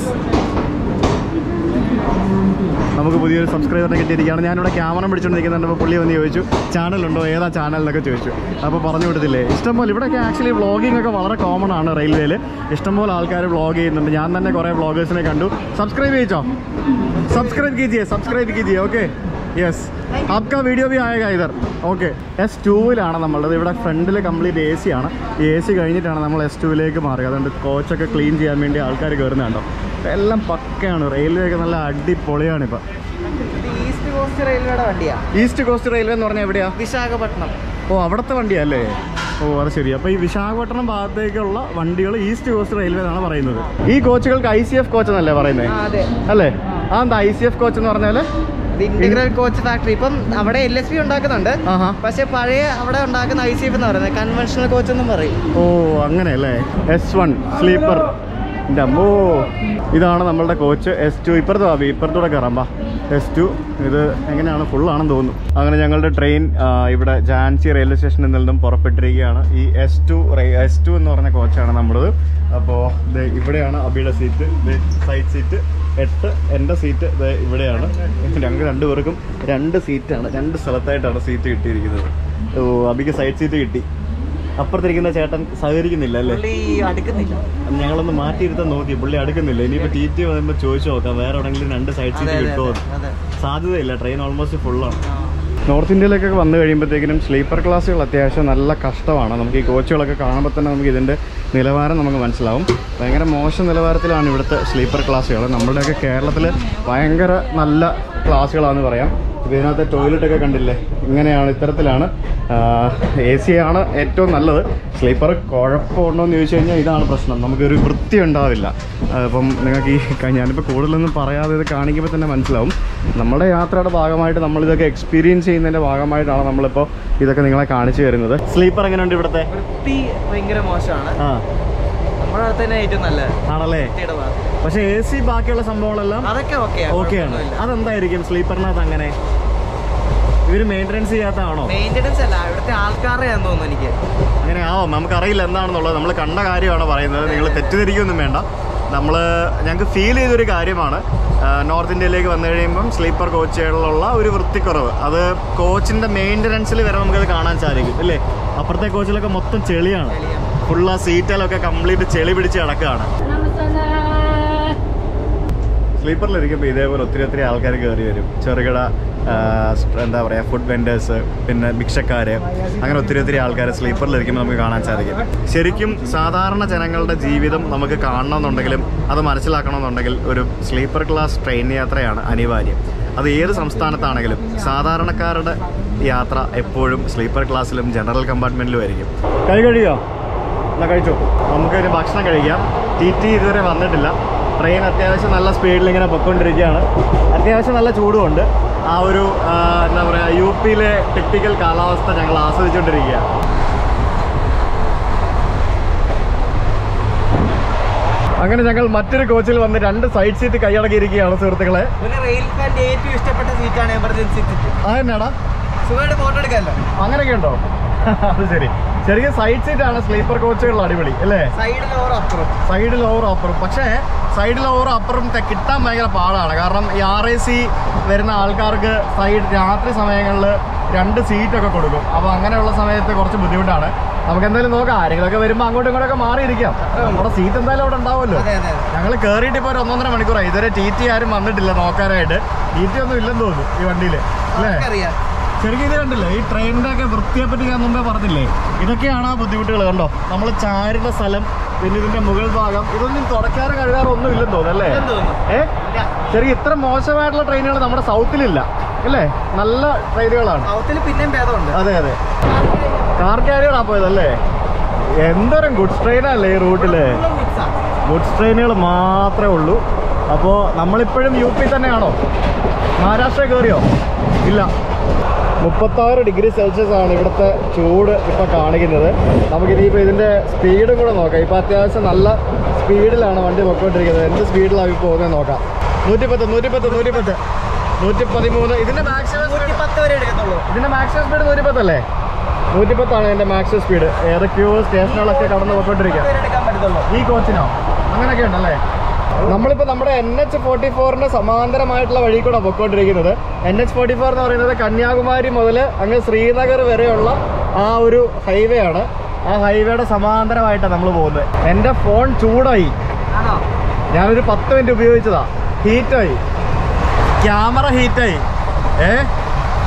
S1: നമുക്ക് പുതിയൊരു സബ്സ്ക്രൈബറിനെ കിട്ടിയിരിക്കുകയാണ് ഞാനിവിടെ ക്യാമറ പിടിച്ചുകൊണ്ടിരിക്കുന്നുണ്ട് അപ്പോൾ പുള്ളി വന്ന് ചോദിച്ചു ചാനലുണ്ടോ ഏതാ ചാനൽ എന്നൊക്കെ ചോദിച്ചു അപ്പോൾ പറഞ്ഞു കൊടുത്തില്ലേ ഇഷ്ടംപോലെ ഇവിടെയൊക്കെ ആക്ച്വലി വ്ളോഗിംഗ് ഒക്കെ വളരെ കോമൺ ആണ് റെയിൽവേയിൽ ഇഷ്ടംപോലെ ആൾക്കാർ വ്ളോഗ് ചെയ്യുന്നുണ്ട് ഞാൻ തന്നെ കുറേ വ്ളോഗേഴ്സിനെ കണ്ടു സബ്സ്ക്രൈബ് ചെയ്യിച്ചോ സബ്സ്ക്രൈബ് കീജിയെ സബ്സ്ക്രൈബ് കീജിയെ ഓക്കെ യെസ് आपका വീഡിയോ भी ആയേगा ഇതർ ഓക്കെ എസ് ടൂവിലാണ് നമ്മളുള്ളത് ഇവിടെ ഫ്രണ്ടിൽ കംപ്ലീറ്റ് എ സി ആണ് ഈ എ സി കഴിഞ്ഞിട്ടാണ് നമ്മൾ എസ് ടൂവിലേക്ക് മാറുക അതുകൊണ്ട് കോച്ചൊക്കെ ക്ലീൻ ചെയ്യാൻ വേണ്ടി ആൾക്കാർ കയറുന്നുണ്ടോ എല്ലാം പക്കയാണ് റെയിൽവേ ഒക്കെ നല്ല അടിപൊളിയാണ് ഇപ്പം
S2: ഇത് ഈസ്റ്റ് കോസ്റ്റ് റെയിൽവേയുടെ വണ്ടിയാ
S1: ഈസ്റ്റ് കോസ്റ്റ് റെയിൽവേ എന്ന് പറഞ്ഞാൽ എവിടെയാ
S2: വിശാഖപട്ടണം
S1: ഓ അവിടുത്തെ വണ്ടിയല്ലേ ഓ അത് ശരി അപ്പോൾ ഈ വിശാഖപട്ടണം ഭാഗത്തേക്കുള്ള വണ്ടികൾ ഈസ്റ്റ് കോസ്റ്റ് റെയിൽവേ എന്നാണ് പറയുന്നത് ഈ കോച്ചുകൾക്ക് ഐ സി എഫ് കോച്ച് എന്നല്ലേ പറയുന്നത്
S2: ആ അതെ
S1: അല്ലേ ആ എന്താ ഐ സി എഫ് കോച്ച് എന്ന് പറഞ്ഞാൽ
S2: ഇത് ഇന്റഗ്രൽ കോച്ച് ഫാക്ടറി ഇപ്പം അവിടെ എൽ എസ് പി ഉണ്ടാക്കുന്നുണ്ട്
S1: ആഹാ
S2: പക്ഷെ പഴയ അവിടെ ഉണ്ടാക്കുന്ന ഐ സി എഫ് എന്ന് പറയുന്നത് കൺവെൻഷണൽ കോച്ച് എന്നും പറയും
S1: ഓ അങ്ങനെയല്ലേ എസ് വൺ സ്ലീപ്പർ എൻ്റെ അമ്മോ ഇതാണ് നമ്മളുടെ കോച്ച് എസ് ടു ഇപ്പുറത്ത് വാ ഇപ്പുറത്തൂടെ കയറാം വാ എസ് ടു ഇത് എങ്ങനെയാണ് ഫുള്ളാണെന്ന് തോന്നുന്നു അങ്ങനെ ഞങ്ങളുടെ ട്രെയിൻ ആ, ഇവിടെ ജാൻസി റെയിൽവേ സ്റ്റേഷനിൽ നിന്നും പുറപ്പെട്ടിരിക്കുകയാണ് ഈ എസ് ടു എസ് ടു എന്ന് പറഞ്ഞ കോച്ചാണ് നമ്മളത് അപ്പോൾ ഇവിടെയാണ് അബിയുടെ സീറ്റ് സൈഡ് സീറ്റ് എട്ട് എൻ്റെ സീറ്റ് ഇത് ഇവിടെയാണ് ഞങ്ങൾ രണ്ടുപേർക്കും രണ്ട് സീറ്റാണ് രണ്ട് സ്ഥലത്തായിട്ടാണ് സീറ്റ് കിട്ടിയിരിക്കുന്നത് ഓ അബിക്ക് സൈഡ് സീറ്റ് കിട്ടി അപ്പുറത്തിരിക്കുന്ന ചേട്ടൻ സഹകരിക്കുന്നില്ല അല്ലേ
S2: പുള്ളി അടുക്കുന്നില്ല
S1: ഞങ്ങളൊന്ന് മാറ്റിയിരുത്താൻ നോക്കി പുള്ളി അടുക്കുന്നില്ല ഇനിയിപ്പോ ടി ടി വരുമ്പോൾ ചോദിച്ചു നോക്കാം വേറെ എവിടെങ്കിലും രണ്ട് സൈഡ്
S2: അതെ
S1: സീറ്റ്
S2: അതെ
S1: കിട്ടുമോ
S2: അതെ
S1: സാധ്യതയില്ല ട്രെയിൻ ഓൾമോസ്റ്റ് ഫുള്ളാണ് നോർത്ത് ഇന്ത്യയിലേക്കൊക്കെ വന്നു കഴിയുമ്പോഴത്തേക്കിനും സ്ലീപ്പർ ക്ലാസ്സുകൾ അത്യാവശ്യം നല്ല കഷ്ടമാണ് നമുക്ക് ഈ കോച്ചുകളൊക്കെ കാണുമ്പോൾ തന്നെ നമുക്ക് ഇതിൻ്റെ നിലവാരം നമുക്ക് മനസ്സിലാവും ഭയങ്കര മോശം നിലവാരത്തിലാണ് ഇവിടുത്തെ സ്ലീപ്പർ ക്ലാസ്സുകൾ നമ്മുടെയൊക്കെ കേരളത്തിൽ ഭയങ്കര നല്ല ക്ലാസ്സുകളാണെന്ന് പറയാം ഇപ്പോൾ ഇതിനകത്തെ ടോയ്ലറ്റൊക്കെ കണ്ടില്ലേ ഇങ്ങനെയാണ് ഇത്തരത്തിലാണ് എ സി ആണ് ഏറ്റവും നല്ലത് സ്ലീപ്പർ കുഴപ്പമുണ്ടോ എന്ന് ചോദിച്ചു കഴിഞ്ഞാൽ ഇതാണ് പ്രശ്നം നമുക്കൊരു വൃത്തി ഉണ്ടാവില്ല ആ, അപ്പം നിങ്ങൾക്ക് ഈ ക- ഞാനിപ്പോൾ കൂടുതലൊന്നും പറയാതെ ഇത് കാണിക്കുമ്പോൾ തന്നെ മനസ്സിലാവും നമ്മുടെ യാത്രയുടെ ഭാഗമായിട്ട് നമ്മളിതൊക്കെ എക്സ്പീരിയൻസ് ചെയ്യുന്നതിൻ്റെ ഭാഗമായിട്ടാണ് നമ്മളിപ്പോൾ ഇതൊക്കെ നിങ്ങളെ കാണിച്ചു തരുന്നത് സ്ലീപ്പർ എങ്ങനെയുണ്ട് ഇവിടുത്തെ
S2: വൃത്തി ഭയങ്കര മോശമാണ്
S1: ആ
S2: നമ്മുടെ അടുത്ത് തന്നെ ഏറ്റവും നല്ലത്
S1: ആണല്ലേ
S2: വൃത്തിയുടെ ഭാഗം.
S1: പക്ഷേ എ സി ബാക്കിയുള്ള സംഭവങ്ങളെല്ലാം
S2: അതൊക്കെ ഓക്കെയാണ്
S1: ഓക്കെയാണ് അതെന്തായിരിക്കും സ്ലീപ്പറിനകത്ത് അങ്ങനെ ഇവർ മെയിൻ്റനൻസ് ചെയ്യാത്തതാണോ
S2: മെയിൻ്റെനൻസ് അല്ല ഇവിടുത്തെ ആൾക്കാരുടെ ആണെന്ന് തോന്നുന്നു എനിക്ക്
S1: അങ്ങനെ ആവാം നമുക്കറിയില്ല എന്താണെന്നുള്ളത് നമ്മൾ കണ്ട കാര്യമാണ് പറയുന്നത് നിങ്ങൾ തെറ്റിദ്ധരിക്കൊന്നും വേണ്ട നമ്മൾ ഞങ്ങൾക്ക് ഫീൽ ചെയ്തൊരു കാര്യമാണ് ആ, നോർത്ത് ഇന്ത്യയിലേക്ക് വന്നു കഴിയുമ്പം സ്ലീപ്പർ കോച്ചുകളിലുള്ള ഒരു വൃത്തിക്കുറവ് അത് കോച്ചിൻ്റെ മെയിൻ്റനൻസിൽ വരെ നമുക്കത് കാണാൻ സാധിക്കും അല്ലേ അപ്പുറത്തെ കോച്ചിലൊക്കെ മൊത്തം ചെളിയാണ് ഫുള്ള് ആ സീറ്റിലൊക്കെ കംപ്ലീറ്റ് ചെളി പിടിച്ച് കിടക്കുകയാണ് സ്ലീപ്പറിലിരിക്കുമ്പോൾ ഇതേപോലെ ഒത്തിരി ഒത്തിരി ആൾക്കാർ കയറി വരും ചെറുകിട ആ, സ്റ്റ്- എന്താ പറയുക ഫുഡ് വെൻഡേഴ്സ് പിന്നെ ഭിക്ഷക്കാർ അങ്ങനെ ഒത്തിരി ഒത്തിരി ആൾക്കാർ സ്ലീപ്പറിലിരിക്കുമ്പോൾ നമുക്ക് കാണാൻ സാധിക്കും ശരിക്കും സാധാരണ ജനങ്ങളുടെ ജീവിതം നമുക്ക് കാണണമെന്നുണ്ടെങ്കിലും അത് മനസ്സിലാക്കണമെന്നുണ്ടെങ്കിൽ ഒരു സ്ലീപ്പർ ക്ലാസ് ട്രെയിൻ യാത്രയാണ് അനിവാര്യം അത് ഏത് സംസ്ഥാനത്താണെങ്കിലും സാധാരണക്കാരുടെ യാത്ര എപ്പോഴും സ്ലീപ്പർ ക്ലാസ്സിലും ജനറൽ കമ്പാർട്ട്മെൻറ്റിലും ആയിരിക്കും കൈ കഴിയോ എന്നാ കഴിച്ചു നമുക്കൊരു ഭക്ഷണം കഴിക്കാം ടി ടി ഇതുവരെ വന്നിട്ടില്ല ട്രെയിൻ അത്യാവശ്യം നല്ല സ്പീഡിൽ ഇങ്ങനെ പൊയ്ക്കൊണ്ടിരിക്കുകയാണ് അത്യാവശ്യം നല്ല ചൂടുമുണ്ട് ആ ഒരു ആ, എന്താ പറയുക യു പിയിലെ ടിപ്പിക്കൽ കാലാവസ്ഥ ഞങ്ങൾ ആസ്വദിച്ചുകൊണ്ടിരിക്കുക അങ്ങനെ ഞങ്ങൾ മറ്റൊരു കോച്ചിൽ വന്ന് രണ്ട് സൈഡ് സീറ്റ് കൈയടക്കിയിരിക്കുകയാണ് സുഹൃത്തുക്കളെ
S2: പിന്നെ റെയിൽ ഫാൻ്റെ ഏറ്റവും ഇഷ്ടപ്പെട്ട സീറ്റാണ് എമർജൻസി സീറ്റ്
S1: അതെന്നാടാ
S2: സുഖമായിട്ട് ഫോട്ടോ എടുക്കാമല്ലോ
S1: അങ്ങനെയൊക്കെ ഉണ്ടോ അത് ശരി ശരിക്കും സൈഡ് സീറ്റാണ് സ്ലീപ്പർ കോച്ചുകളിൽ അടിപൊളി അല്ലേ
S2: സൈഡിൽ ഓവർ അപ്പുറം
S1: സൈഡിൽ ഓവർ അപ്പറും പക്ഷേ സൈഡിൽ ഓവർ അപ്പറും തെ- കിട്ടാൻ ഭയങ്കര പാടാണ് കാരണം ഈ ആർ എ സി വരുന്ന ആൾക്കാർക്ക് സൈഡ് രാത്രി സമയങ്ങളിൽ രണ്ട് സീറ്റൊക്കെ കൊടുക്കും അപ്പോൾ അങ്ങനെയുള്ള സമയത്ത് കുറച്ച് ബുദ്ധിമുട്ടാണ് നമുക്ക് എന്തായാലും നോക്കാം ആരെങ്കിലുമൊക്കെ വരുമ്പോൾ അങ്ങോട്ടും ഇങ്ങോട്ടൊക്കെ മാറിയിരിക്കാം നമ്മുടെ സീറ്റ് എന്തായാലും അവിടെ ഉണ്ടാവുമല്ലോ
S2: അതെ അതെ അതെ
S1: ഞങ്ങൾ കയറിയിട്ട് ഇപ്പോൾ ഒരു ഒന്നൊന്നര മണിക്കൂറായി ഇതുവരെ ടി ടി ആരും വന്നിട്ടില്ല നോക്കാനായിട്ട് ടി ടി ഒന്നും ഇല്ലെന്ന് തോന്നുന്നു ഈ വണ്ടിയിൽ അല്ലേ
S2: അറിയാം
S1: ശരിക്കും ഇത് കണ്ടില്ലേ ഈ ട്രെയിനിന്റെ ഒക്കെ വൃത്തിയെ പറ്റി ഞാൻ മുമ്പേ പറഞ്ഞില്ലേ ഇതൊക്കെയാണ് ആ ബുദ്ധിമുട്ടുകൾ കണ്ടോ നമ്മൾ ചാരുന്ന സ്ഥലം പിന്നെ ഇതിന്റെ മുകൾ ഭാഗം ഇതൊന്നും തുടക്കാറ് കഴുകാറോ ഒന്നും ഇല്ലെന്ന് തോന്നുന്നു അല്ലേ
S2: ഇല്ലെന്ന് തോന്നുന്നു.
S1: ഏ ശരി ഇത്ര മോശമായിട്ടുള്ള ട്രെയിനുകൾ നമ്മുടെ സൗത്തിലില്ല അല്ലേ നല്ല ട്രെയിനുകളാണ്
S2: സൗത്തിൽ പിന്നെയും ഭേദമുണ്ട്
S1: അതെ അതെ കാർ കാരിയറാ പോയതല്ലേ എന്തോരം ഗുഡ്സ് ട്രെയിനല്ലേ ഈ റൂട്ടില് ഗുഡ്സ് ട്രെയിനുകൾ മാത്രമേ ഉള്ളൂ അപ്പോൾ നമ്മളിപ്പോഴും യു പി തന്നെയാണോ മഹാരാഷ്ട്ര കയറിയോ ഇല്ല മുപ്പത്താറ് ഡിഗ്രി സെൽഷ്യസ് ആണ് ഇവിടുത്തെ ചൂട് ഇപ്പോൾ കാണിക്കുന്നത് നമുക്കിനിയിപ്പോൾ ഇതിൻ്റെ സ്പീഡും കൂടെ നോക്കാം ഇപ്പോൾ അത്യാവശ്യം നല്ല സ്പീഡിലാണ് വണ്ടി പൊയ്ക്കൊണ്ടിരിക്കുന്നത് എന്ത് സ്പീഡിലാണ് ഇപ്പോൾ പോകുന്നത് നോക്കാം നൂറ്റിപ്പത്ത് നൂറ്റിപ്പത്ത് നൂറ്റിപ്പത്ത് നൂറ്റി പതിമൂന്ന് ഇതിൻ്റെ മാക്സിമം
S2: നൂറ്റി പത്ത് വരെ എടുക്കത്തുള്ളൂ
S1: ഇതിന്റെ മാക്സിമം സ്പീഡ് നൂറ്റിപ്പത്തല്ലേ നൂറ്റിപ്പത്താണ് ഇതിന്റെ മാക്സിമം സ്പീഡ് ഏതൊക്കെയോ സ്റ്റേഷനുകളൊക്കെ കടന്ന് പോയിക്കൊണ്ടിരിക്കുക
S2: വരെ എടുക്കാൻ പറ്റത്തുള്ളൂ
S1: ഈ കോച്ചിനോ അങ്ങനെയൊക്കെ ഉണ്ടല്ലേ നമ്മളിപ്പോൾ നമ്മുടെ എൻ എച്ച് ഫോർട്ടി ഫോറിന്റെ സമാന്തരമായിട്ടുള്ള വഴി കൂടെ പൊയ്ക്കൊണ്ടിരിക്കുന്നത് എൻ എച്ച് ഫോർട്ടി ഫോർ എന്ന് പറയുന്നത് കന്യാകുമാരി മുതൽ അങ്ങ് ശ്രീനഗർ വരെയുള്ള ആ ഒരു ഹൈവേ ആണ് ആ ഹൈവേയുടെ സമാന്തരമായിട്ടാണ് നമ്മൾ പോകുന്നത് എൻ്റെ ഫോൺ ചൂടായി
S2: ആണോ
S1: ഞാനൊരു പത്ത് മിനിറ്റ് ഉപയോഗിച്ചതാ ഹീറ്റായി ക്യാമറ ഹീറ്റായി ഏ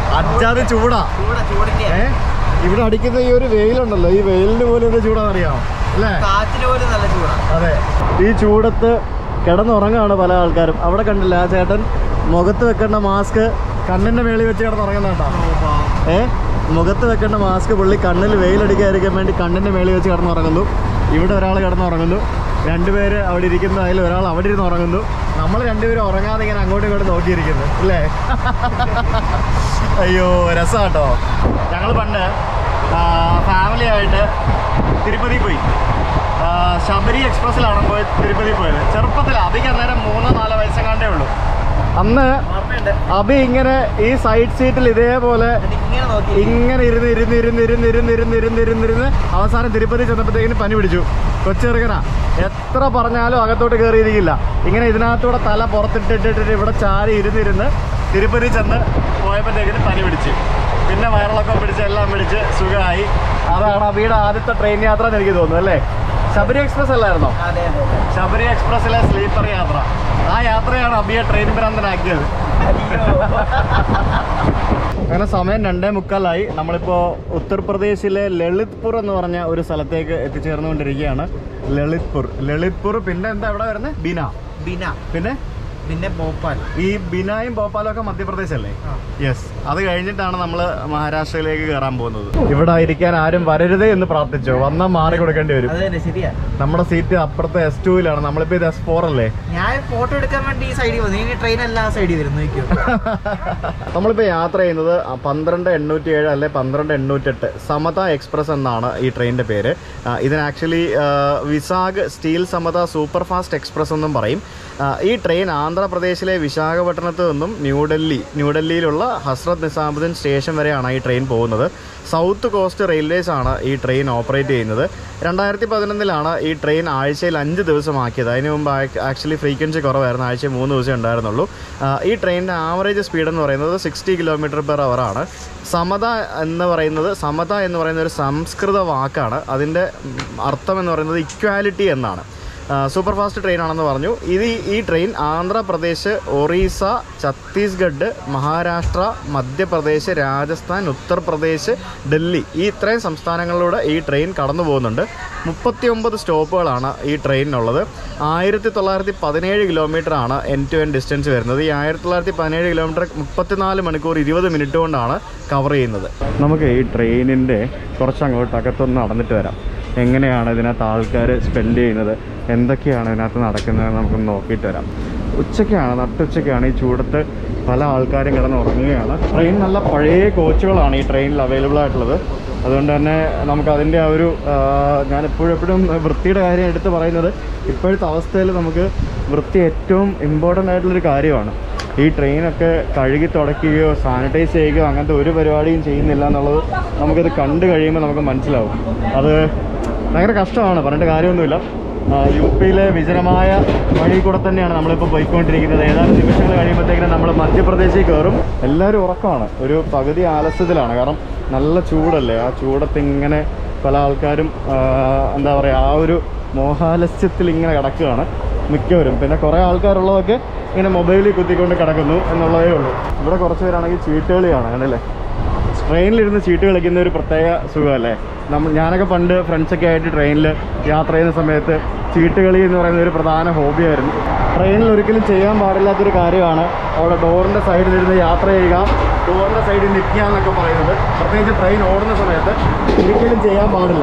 S1: അജാത് ചൂടാ
S2: ചൂടാ ചൂടിന്റെ
S1: ഏ ഇവിടെ അടിക്കുന്ന ഈ ഒരു വെയിലുണ്ടല്ലോ ഈ വെയിലിന് പോലും എന്ത് ചൂടാണെന്നറിയാമോ അല്ലേ
S2: കാറ്റിന് പോലും നല്ല ചൂടാ
S1: അതെ ഈ ചൂടത്ത് കിടന്നുറങ്ങാണ് പല ആൾക്കാരും അവിടെ കണ്ടില്ല ആ ചേട്ടൻ മുഖത്ത് വെക്കേണ്ട മാസ്ക് കണ്ണിന്റെ മേളിൽ വെച്ച് കിടന്നുറങ്ങുന്ന കേട്ടോ ഏ മുഖത്ത് വെക്കേണ്ട മാസ്ക് പുള്ളി കണ്ണിൽ വെയിലടിക്കാതിരിക്കാൻ വേണ്ടി കണ്ണിന്റെ മേളിൽ വെച്ച് കിടന്നുറങ്ങുന്നു ഇവിടെ ഒരാൾ കിടന്നുറങ്ങുന്നു രണ്ടുപേര് അവിടെ ഇരിക്കുന്ന അതിൽ ഒരാൾ അവിടെ ഇരുന്ന് ഉറങ്ങുന്നു നമ്മൾ രണ്ടുപേരും ഉറങ്ങാതെ ഇങ്ങനെ അങ്ങോട്ടും ഇങ്ങോട്ടും നോക്കിയിരിക്കുന്നു അല്ലേ അയ്യോ രസമാട്ടോ ഞങ്ങൾ പണ്ട് ഫാമിലി ആയിട്ട് തിരുപ്പതി പോയി ആ, ശബരി എക്സ്പ്രസ്സിലാണ് പോയി തിരുപ്പതി പോയത് ചെറുപ്പത്തിൽ അബിക്ക് അന്നേരം മൂന്നോ നാലോ വയസ്സെങ്ങാണ്ടേ ഉള്ളൂ അന്ന്
S2: ഓർമ്മയുണ്ട്
S1: അബി ഇങ്ങനെ ഈ സൈഡ് സീറ്റിൽ ഇതേപോലെ
S2: ഇങ്ങനെ നോക്കി
S1: ഇങ്ങനെ ഇരുന്ന് ഇരുന്ന് ഇരുന്ന് ഇരുന്ന് ഇരുന്ന് ഇരുന്ന് ഇരുന്ന് ഇരുന്ന് ഇരുന്ന് അവസാനം തിരുപ്പതി ചെന്നപ്പോഴത്തേക്കിന് പനി പിടിച്ചു കൊച്ചെറുക്കനാ എത്ര പറഞ്ഞാലും അകത്തോട്ട് കയറിയിരിക്കില്ല ഇങ്ങനെ ഇതിനകത്തൂടെ തല പുറത്തിട്ടിട്ടിട്ട് ഇവിടെ ചാരി ഇരുന്നിരുന്ന് തിരുപ്പതി ചെന്ന് പോയപ്പോഴത്തേക്കിന് പനി പിടിച്ച് പിന്നെ വയറിളക്കം പിടിച്ച് എല്ലാം പിടിച്ച് സുഖമായി അതാണ് അബിയുടെ ആദ്യത്തെ ട്രെയിൻ യാത്ര എന്ന് എനിക്ക് തോന്നുന്നു അല്ലേ ശബരി എക്സ്പ്രസ് അല്ലായിരുന്നോ
S2: അതെ അതെ
S1: ശബരി എക്സ്പ്രസ്സിലെ സ്ലീപ്പർ യാത്ര ആ യാത്രയാണ് അബിയെ ട്രെയിൻ ഭ്രാന്തനാക്കിയത് അങ്ങനെ സമയം രണ്ടേ മുക്കാലായി നമ്മളിപ്പോൾ ഉത്തർപ്രദേശിലെ ലളിത്പൂർ എന്ന് പറഞ്ഞ ഒരു സ്ഥലത്തേക്ക് എത്തിച്ചേർന്നുകൊണ്ടിരിക്കുകയാണ് ലളിത്പൂർ ലളിത്പൂർ പിന്നെ എന്താ ഇവിടെ വരുന്നത് ബിന
S2: ബിന
S1: പിന്നെ
S2: പിന്നെ ഭോപ്പാൽ
S1: ഈ ബിനായും ഭോപ്പാലും ഒക്കെ മധ്യപ്രദേശ് അല്ലേ
S2: ആ.
S1: യെസ് അത് കഴിഞ്ഞിട്ടാണ് നമ്മൾ മഹാരാഷ്ട്രയിലേക്ക് കയറാൻ പോകുന്നത് ഇവിടെ ഇരിക്കാൻ ആരും വരരുതേ എന്ന് പ്രാർത്ഥിച്ചോ വന്നാൽ മാറി കൊടുക്കേണ്ടി വരും
S2: അത് തന്നെ ശരിയാ നമ്മുടെ
S1: നമ്മുടെ സീറ്റ് അപ്പുറത്തെ എസ് ടുവിലാണ് നമ്മളിപ്പോ ഇത് എസ് ഫോർ അല്ലേ
S2: ഞാൻ ഫോട്ടോ എടുക്കാൻ വേണ്ടി ഈ സൈഡിൽ വന്നു ഇനി ട്രെയിൻ എല്ലാം സൈഡിൽ വരും നോക്കിയോ
S1: നമ്മളിപ്പോ യാത്ര ചെയ്യുന്നത് പന്ത്രണ്ട് എണ്ണൂറ്റി ഏഴ് അല്ലെ പന്ത്രണ്ട് എണ്ണൂറ്റെട്ട് സമത എക്സ്പ്രസ് എന്നാണ് ഈ ട്രെയിനിന്റെ പേര് ആ, ഇതിന് actually Visakh steel Samata super fast express എന്നും പറയും ആ, ഈ ട്രെയിൻ ആന്ധ്രാപ്രദേശിലെ വിശാഖപട്ടണത്ത് നിന്നും ന്യൂഡൽഹി ന്യൂഡൽഹിയിലുള്ള ഹസ്രത് നിസാമുദ്ദീൻ സ്റ്റേഷൻ വരെയാണ് ഈ ട്രെയിൻ പോകുന്നത് സൗത്ത് കോസ്റ്റ് റെയിൽവേസ് ആണ് ഈ ട്രെയിൻ ഓപ്പറേറ്റ് ചെയ്യുന്നത് രണ്ടായിരത്തി പതിനൊന്നിലാണ് ഈ ട്രെയിൻ ആഴ്ചയിൽ അഞ്ച് ദിവസമാക്കിയത് അതിന് മുമ്പ് ആക്ച്വലി ഫ്രീക്വൻസി കുറവായിരുന്നു ആഴ്ചയിൽ മൂന്ന് ദിവസമേ ഉണ്ടായിരുന്നുള്ളൂ ആ, ഈ ട്രെയിനിൻ്റെ ആവറേജ് സ്പീഡ് എന്ന് പറയുന്നത് സിക്സ്റ്റി കിലോമീറ്റർ പെർ അവർ ആണ് സമത എന്ന് പറയുന്നത് സമത എന്ന് പറയുന്ന ഒരു സംസ്കൃത വാക്കാണ് അതിൻ്റെ ഉം, അർത്ഥം എന്ന് പറയുന്നത് ഇക്വാലിറ്റി എന്നാണ് സൂപ്പർ ഫാസ്റ്റ് ട്രെയിൻ ആണെന്ന് പറഞ്ഞു ഇത് ഈ- ഈ ട്രെയിൻ ആന്ധ്രാപ്രദേശ് ഒറീസ ഛത്തീസ്ഗഡ് മഹാരാഷ്ട്ര മധ്യപ്രദേശ് രാജസ്ഥാൻ ഉത്തർപ്രദേശ് ഡൽഹി ഈ ഇത്രയും സംസ്ഥാനങ്ങളിലൂടെ ഈ ട്രെയിൻ കടന്നു പോകുന്നുണ്ട് മുപ്പത്തിയൊമ്പത് സ്റ്റോപ്പുകളാണ് ഈ ട്രെയിനിനുള്ളത് ആയിരത്തി തൊള്ളായിരത്തി പതിനേഴ് കിലോമീറ്റർ ആണ് എൻ ടു എൻ ഡിസ്റ്റൻസ് വരുന്നത് ഈ ആയിരത്തി തൊള്ളായിരത്തി പതിനേഴ് കിലോമീറ്റർ മുപ്പത്തിനാല് മണിക്കൂർ ഇരുപത് മിനിറ്റ് കൊണ്ടാണ് കവർ ചെയ്യുന്നത് നമുക്ക് ഈ ട്രെയിനിൻ്റെ കുറച്ചങ്ങോട്ട് അകത്തൊന്ന് നടന്നിട്ട് വരാം എങ്ങനെയാണ് ഇതിനകത്ത് ആൾക്കാർ സ്പെൻഡ് ചെയ്യുന്നത് എന്തൊക്കെയാണ് ഇതിനകത്ത് നടക്കുന്നത് നമുക്ക് നോക്കിയിട്ട് വരാം ഉച്ചയ്ക്കാണ് നട്ടുച്ചയ്ക്കാണ് ഈ ചൂടത്ത് പല ആൾക്കാരും കിടന്ന് ഉറങ്ങുകയാണ് ട്രെയിൻ നല്ല പഴയ കോച്ചുകളാണ് ഈ ട്രെയിനിൽ അവൈലബിൾ ആയിട്ടുള്ളത് അതുകൊണ്ട് തന്നെ നമുക്ക് അതിൻ്റെ ആ ഒരു ആ, ഞാൻ എപ്പോഴും എപ്പോഴും വൃത്തിയുടെ കാര്യം എടുത്ത് പറയുന്നത് ഇപ്പോഴത്തെ അവസ്ഥയിൽ നമുക്ക് വൃത്തി ഏറ്റവും ഇമ്പോർട്ടൻ്റ് ആയിട്ടുള്ളൊരു കാര്യമാണ് ഈ ട്രെയിനൊക്കെ കഴുകി തുടയ്ക്കുകയോ സാനിറ്റൈസ് ചെയ്യുകയോ അങ്ങനത്തെ ഒരു പരിപാടിയും ചെയ്യുന്നില്ല എന്നുള്ളത് നമുക്കത് കണ്ടു കഴിയുമ്പോൾ നമുക്ക് മനസ്സിലാവും അത് ഭയങ്കര കഷ്ടമാണ് പറഞ്ഞിട്ട് കാര്യമൊന്നുമില്ല ആ, യു പിയിലെ വിജനമായ വഴി കൂടെ തന്നെയാണ് നമ്മളിപ്പോൾ പോയിക്കൊണ്ടിരിക്കുന്നത് ഏതാനും നിമിഷങ്ങൾ കഴിയുമ്പോഴത്തേക്കിനും നമ്മൾ മധ്യപ്രദേശിൽ കയറും എല്ലാവരും ഉറക്കമാണ് ഒരു പകുതി ആലസ്യത്തിലാണ് കാരണം നല്ല ചൂടല്ലേ ആ ചൂടത്ത് ഇങ്ങനെ പല ആൾക്കാരും ആ, എന്താ പറയുക ആ ഒരു മോഹാലസ്യത്തിൽ ഇങ്ങനെ കിടക്കുകയാണ് മിക്കവരും പിന്നെ കുറേ ആൾക്കാരുള്ളതൊക്കെ ഇങ്ങനെ മൊബൈലിൽ കുത്തിക്കൊണ്ട് കിടക്കുന്നു എന്നുള്ളതേ ഉള്ളൂ ഇവിടെ കുറച്ച് പേരാണെങ്കിൽ ചീട്ടുകളിയാണ് കണ്ടല്ലേ ട്രെയിനിലിരുന്ന് ചീട്ട് കളിക്കുന്ന ഒരു പ്രത്യേക സുഖമല്ലേ നമ്മൾ ഞാനൊക്കെ പണ്ട് ഫ്രണ്ട്സൊക്കെ ആയിട്ട് ട്രെയിനിൽ യാത്ര ചെയ്യുന്ന സമയത്ത് ചീട്ട് കളി എന്ന് പറയുന്ന ഒരു പ്രധാന ഹോബിയായിരുന്നു ട്രെയിനിൽ ഒരിക്കലും ചെയ്യാൻ പാടില്ലാത്തൊരു കാര്യമാണ് അവിടെ ഡോറിൻ്റെ സൈഡിലിരുന്ന് യാത്ര ചെയ്യുക ഡോറിൻ്റെ സൈഡിൽ നിൽക്കുക എന്നൊക്കെ പറയുന്നത് പ്രത്യേകിച്ച് ട്രെയിൻ ഓടുന്ന സമയത്ത് ഒരിക്കലും ചെയ്യാൻ പാടില്ല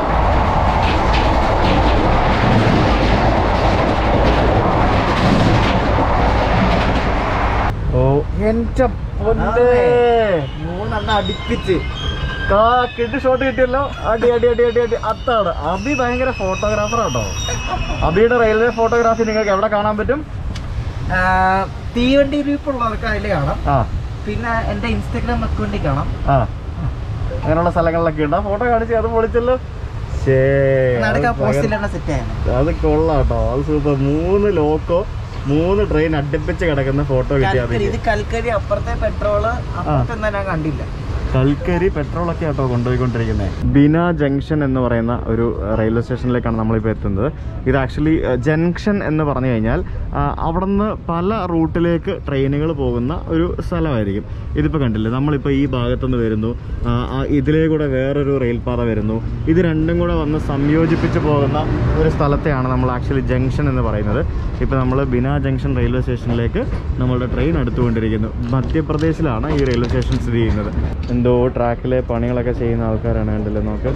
S1: ഓ എൻ്റെ പൊന്നേ
S2: മൂന്നെണ്ണം അടുപ്പിച്ച്
S1: കാ കിട്ടി ഷോട്ട് കിട്ടിയല്ലോ അടി അടി അടി അടി അടി അത്താണ് അബി ഭയങ്കര ഫോട്ടോഗ്രാഫർ കേട്ടോ അബിയുടെ റെയിൽവേ ഫോട്ടോഗ്രാഫി നിങ്ങൾക്ക് എവിടെ കാണാൻ പറ്റും
S2: ആ, തീവണ്ടി ഗ്രൂപ്പുള്ളവർക്ക് അതിൽ കാണാം
S1: ആ
S2: പിന്നെ എൻ്റെ ഇൻസ്റ്റാഗ്രാം അക്കൗണ്ടിൽ കാണാം
S1: ആ അങ്ങനെയുള്ള സ്ഥലങ്ങളിലൊക്കെ ഉണ്ട് ആ ഫോട്ടോ കാണിച്ച് അത് പൊളിച്ചല്ലോ ശേ
S2: നടക്കാൻ
S1: അത് ഭയങ്കര-
S2: പോസ്റ്റിലാണ് സെറ്റ് ആയത്
S1: അത് കൊള്ളാം കേട്ടോ അത് സൂപ്പർ മൂന്ന് ലോക്കോ മൂന്ന് ട്രെയിൻ അടുപ്പിച്ച് കിടക്കുന്ന ഫോട്ടോ കിട്ടിയാൽ
S2: കൽക്കരി ഇത് കൽക്കരി അപ്പുറത്തെ പെട്രോള് അപ്പുറത്തെ എന്താ ഞാൻ കണ്ടില്ല
S1: കൽക്കരി പെട്രോളൊക്കെ ആട്ടോ കൊണ്ടുപോയിക്കൊണ്ടിരിക്കുന്നത് ബിന ജംഗ്ഷൻ എന്ന് പറയുന്ന ഒരു റെയിൽവേ സ്റ്റേഷനിലേക്കാണ് നമ്മളിപ്പോൾ എത്തുന്നത് ഇത് ആക്ച്വലി ജംഗ്ഷൻ എന്ന് പറഞ്ഞു കഴിഞ്ഞാൽ ആ, അവിടുന്ന് പല റൂട്ടിലേക്ക് ട്രെയിനുകൾ പോകുന്ന ഒരു സ്ഥലമായിരിക്കും ഇതിപ്പോൾ കണ്ടില്ലേ നമ്മളിപ്പോൾ ഈ ഭാഗത്തുനിന്ന് വരുന്നു ആ, ആ, ഇതിലേ കൂടെ വേറൊരു റെയിൽപാത വരുന്നു ഇത് രണ്ടും കൂടെ വന്ന് സംയോജിപ്പിച്ച് പോകുന്ന ഒരു സ്ഥലത്തെയാണ് നമ്മൾ ആക്ച്വലി ജംഗ്ഷൻ എന്ന് പറയുന്നത് ഇപ്പോൾ നമ്മൾ ബിന ജംഗ്ഷൻ റെയിൽവേ സ്റ്റേഷനിലേക്ക് നമ്മളുടെ ട്രെയിൻ അടുത്തുകൊണ്ടിരിക്കുന്നു മധ്യപ്രദേശിലാണ് ഈ റെയിൽവേ സ്റ്റേഷൻ സ്ഥിതി ചെയ്യുന്നത് എന്തോ ട്രാക്കിലെ പണികളൊക്കെ ചെയ്യുന്ന ആൾക്കാരാണ് കണ്ടില്ലേ നോക്ക്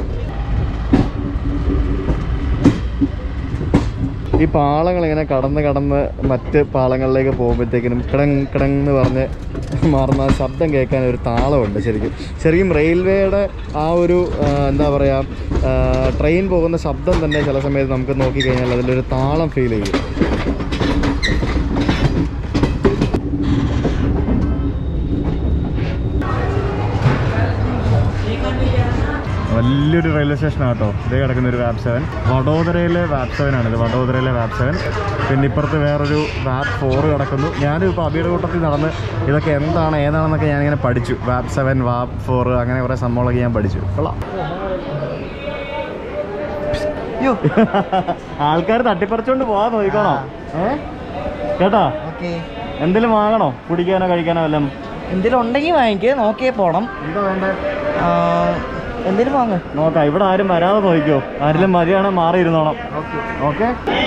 S1: ഈ പാളങ്ങൾ ഇങ്ങനെ കടന്ന് കടന്ന് മറ്റ് പാളങ്ങളിലേക്ക് പോകുമ്പോഴത്തേക്കിനും കിടങ് കിടങ് എന്ന് പറഞ്ഞ് മാറുന്ന ആ ശബ്ദം കേൾക്കാൻ ഒരു താളമുണ്ട് ശരിക്കും ശരിക്കും റെയിൽവേയുടെ ആ ഒരു ആ, എന്താ പറയുക ട്രെയിൻ പോകുന്ന ശബ്ദം തന്നെ ചില സമയത്ത് നമുക്ക് നോക്കിക്കഴിഞ്ഞാൽ അതിലൊരു താളം ഫീൽ ചെയ്യും വലിയൊരു റെയിൽവേ സ്റ്റേഷനാണ് കേട്ടോ ഇതേ കിടക്കുന്ന ഒരു വാപ്പ് സെവൻ വഡോദരയിലെ വാപ്പ് സെവൻ ആണ് ഇത് വഡോദരയിലെ വാപ്പ് സെവൻ പിന്നെ ഇപ്പുറത്ത് വേറൊരു വാപ്പ് ഫോർ കിടക്കുന്നു ഞാനും ഇപ്പോൾ അബിയുടെ കൂട്ടത്തിൽ നടന്ന് ഇതൊക്കെ എന്താണ് ഏതാണെന്നൊക്കെ ഞാനിങ്ങനെ പഠിച്ചു വാപ്പ് സെവൻ വാപ്പ് ഫോർ അങ്ങനെ കുറേ സംഭവങ്ങളൊക്കെ ഞാൻ പഠിച്ചു കൊള്ളാം
S2: അയ്യോ
S1: ആൾക്കാർ തട്ടിപ്പറിച്ചോണ്ട് പോവാൻ നോക്കിക്കോണോ ഏ കേട്ടാ
S2: ഓക്കെ
S1: എന്തെങ്കിലും വാങ്ങണോ കുടിക്കാനോ കഴിക്കാനോ വല്ലതും
S2: എന്തെങ്കിലും ഉണ്ടെങ്കിൽ വാങ്ങിക്കുക നോക്കിയേ പോണം
S1: എന്താ വേണ്ടേ
S2: ആ, എന്തേലും വാങ്ങ്
S1: നോക്കാം ഇവിടെ ആരും വരാതെ നോക്കിക്കോ ആരെങ്കിലും മതിയാണെ മാറി ഇരുന്നോണം ഓക്കെ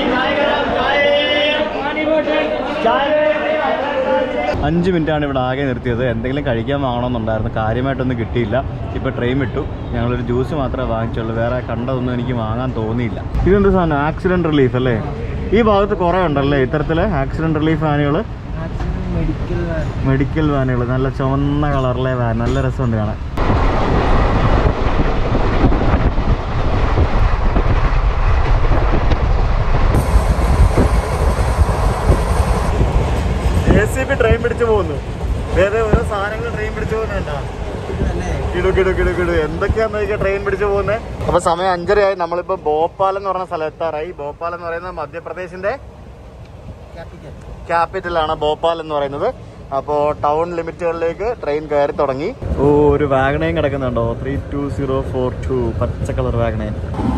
S1: അഞ്ച് മിനിറ്റാണ് ഇവിടെ ആകെ നിർത്തിയത് എന്തെങ്കിലും കഴിക്കാൻ വാങ്ങണമെന്നുണ്ടായിരുന്നു കാര്യമായിട്ടൊന്നും കിട്ടിയില്ല ഇപ്പോൾ ട്രെയിൻ വിട്ടു ഞങ്ങളൊരു ജ്യൂസ് മാത്രമേ വാങ്ങിച്ചുള്ളൂ വേറെ കണ്ടതൊന്നും എനിക്ക് വാങ്ങാൻ തോന്നിയില്ല ഇതെന്ത് സാധനം ആക്സിഡൻറ്റ് റിലീഫ് അല്ലേ ഈ ഭാഗത്ത് കുറേ ഉണ്ടല്ലേ ഇത്തരത്തിൽ ആക്സിഡൻറ്റ് റിലീഫ് വാനുകൾ
S2: മെഡിക്കൽ
S1: മെഡിക്കൽ വാനുകൾ നല്ല ചുവന്ന കളറിലെ വാൻ നല്ല രസമുണ്ട് കാണാൻ എ സി ബി ട്രെയിൻ പിടിച്ചു പോകുന്നു വേറെ ഓരോ സാധനങ്ങൾ ട്രെയിൻ പിടിച്ചു പോകുന്നുണ്ടോ കിടു കിടു കിടു കിടു എന്തൊക്കെയാന്ന് നോക്കിയാൽ ട്രെയിൻ പിടിച്ചു പോകുന്നത് അപ്പൊ സമയം അഞ്ചരയായി നമ്മളിപ്പോ ഭോപ്പാൽ എന്ന് പറഞ്ഞ സ്ഥലത്താറായി ഭോപ്പാൽ എന്ന് പറയുന്നത് മധ്യപ്രദേശിന്റെ ക്യാപിറ്റലാണ് ഭോപ്പാൽ എന്ന് പറയുന്നത് അപ്പോൾ ടൗൺ ലിമിറ്റുകളിലേക്ക് ട്രെയിൻ കയറി തുടങ്ങി ഓ ഒരു വാഗണയും കിടക്കുന്നുണ്ടോ three two zero four two പച്ച കളർ വാഗണയൻ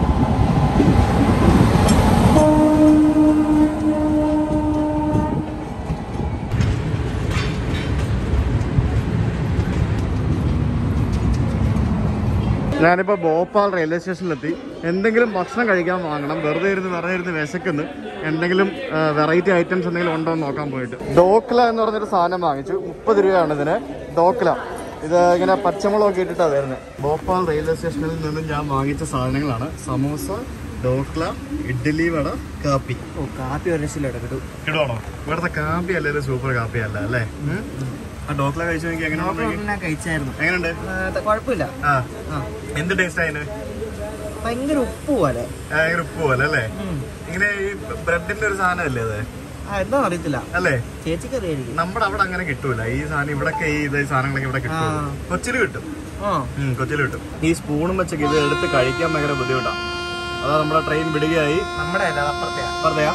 S1: ഞാനിപ്പോൾ ഭോപ്പാൽ റെയിൽവേ സ്റ്റേഷനിലെത്തി എന്തെങ്കിലും ഭക്ഷണം കഴിക്കാൻ വാങ്ങണം വെറുതെ ഇരുന്ന് വെറുതെ ഇരുന്ന് വിശക്കുന്നു എന്തെങ്കിലും വെറൈറ്റി ഐറ്റംസ് എന്തെങ്കിലും ഉണ്ടോ എന്ന് നോക്കാൻ പോയിട്ട് ഡോക്ല എന്ന് പറഞ്ഞൊരു സാധനം വാങ്ങിച്ചു മുപ്പത് രൂപയാണ് ഇതിന് ഡോക്ല ഇത് ഇങ്ങനെ പച്ചമുളകൊക്കെ ഇട്ടിട്ടാണ് വരുന്നത് ഭോപ്പാൽ റെയിൽവേ സ്റ്റേഷനിൽ നിന്നും ഞാൻ വാങ്ങിച്ച സാധനങ്ങളാണ് സമോസ ഡോക്ല ഇഡ്ഡലി വട കാപ്പി
S2: ഓ കാപ്പി ഒരു രക്ഷയില്ല എടുക്കട്ടു
S1: ഇടണോ ഇവിടുത്തെ കാപ്പി അല്ലേ ഒരു സൂപ്പർ കാപ്പി അല്ല അല്ലേ ആ ഡോക്ല കഴിച്ചു നോക്കി എങ്ങനെയുണ്ട്
S2: ഞാൻ കഴിച്ചായിരുന്നു
S1: എങ്ങനെയുണ്ട്
S2: ആ, കുഴപ്പമില്ല
S1: ആ
S2: ആ
S1: എന്ത് ടേസ്റ്റ് ആയിരുന്നു
S2: ഭയങ്കര ഉപ്പ് പോലെ
S1: ഭയങ്കര ഉപ്പ് പോലെ അല്ലേ
S2: ഉം.
S1: ഇങ്ങനെ ഈ ബ്രെഡിന്റെ ഒരു സാധനമല്ലേ അത്
S2: ആ എന്താ അറിയത്തില്ല
S1: അല്ലേ
S2: ചേച്ചിക്ക് അറിയായിരിക്കും
S1: നമ്മുടെ അവിടെ അങ്ങനെ കിട്ടൂല ഈ സാധനം ഇവിടൊക്കെ ഈ ഇത് സാധനങ്ങളൊക്കെ ഇവിടെ കിട്ടും
S2: ആ.
S1: കൊച്ചിയിൽ കിട്ടും
S2: ആ
S1: ഉം, കൊച്ചിയിൽ കിട്ടും ഈ സ്പൂണും വെച്ചൊക്കെ ഇത് എടുത്ത് കഴിക്കാൻ ഭയങ്കര ബുദ്ധിമുട്ടാണ് അതാ നമ്മുടെ ട്രെയിൻ വിടുകയായി
S2: നമ്മുടെ അല്ല അപ്പുറത്തെയാ
S1: പറഞ്ഞാ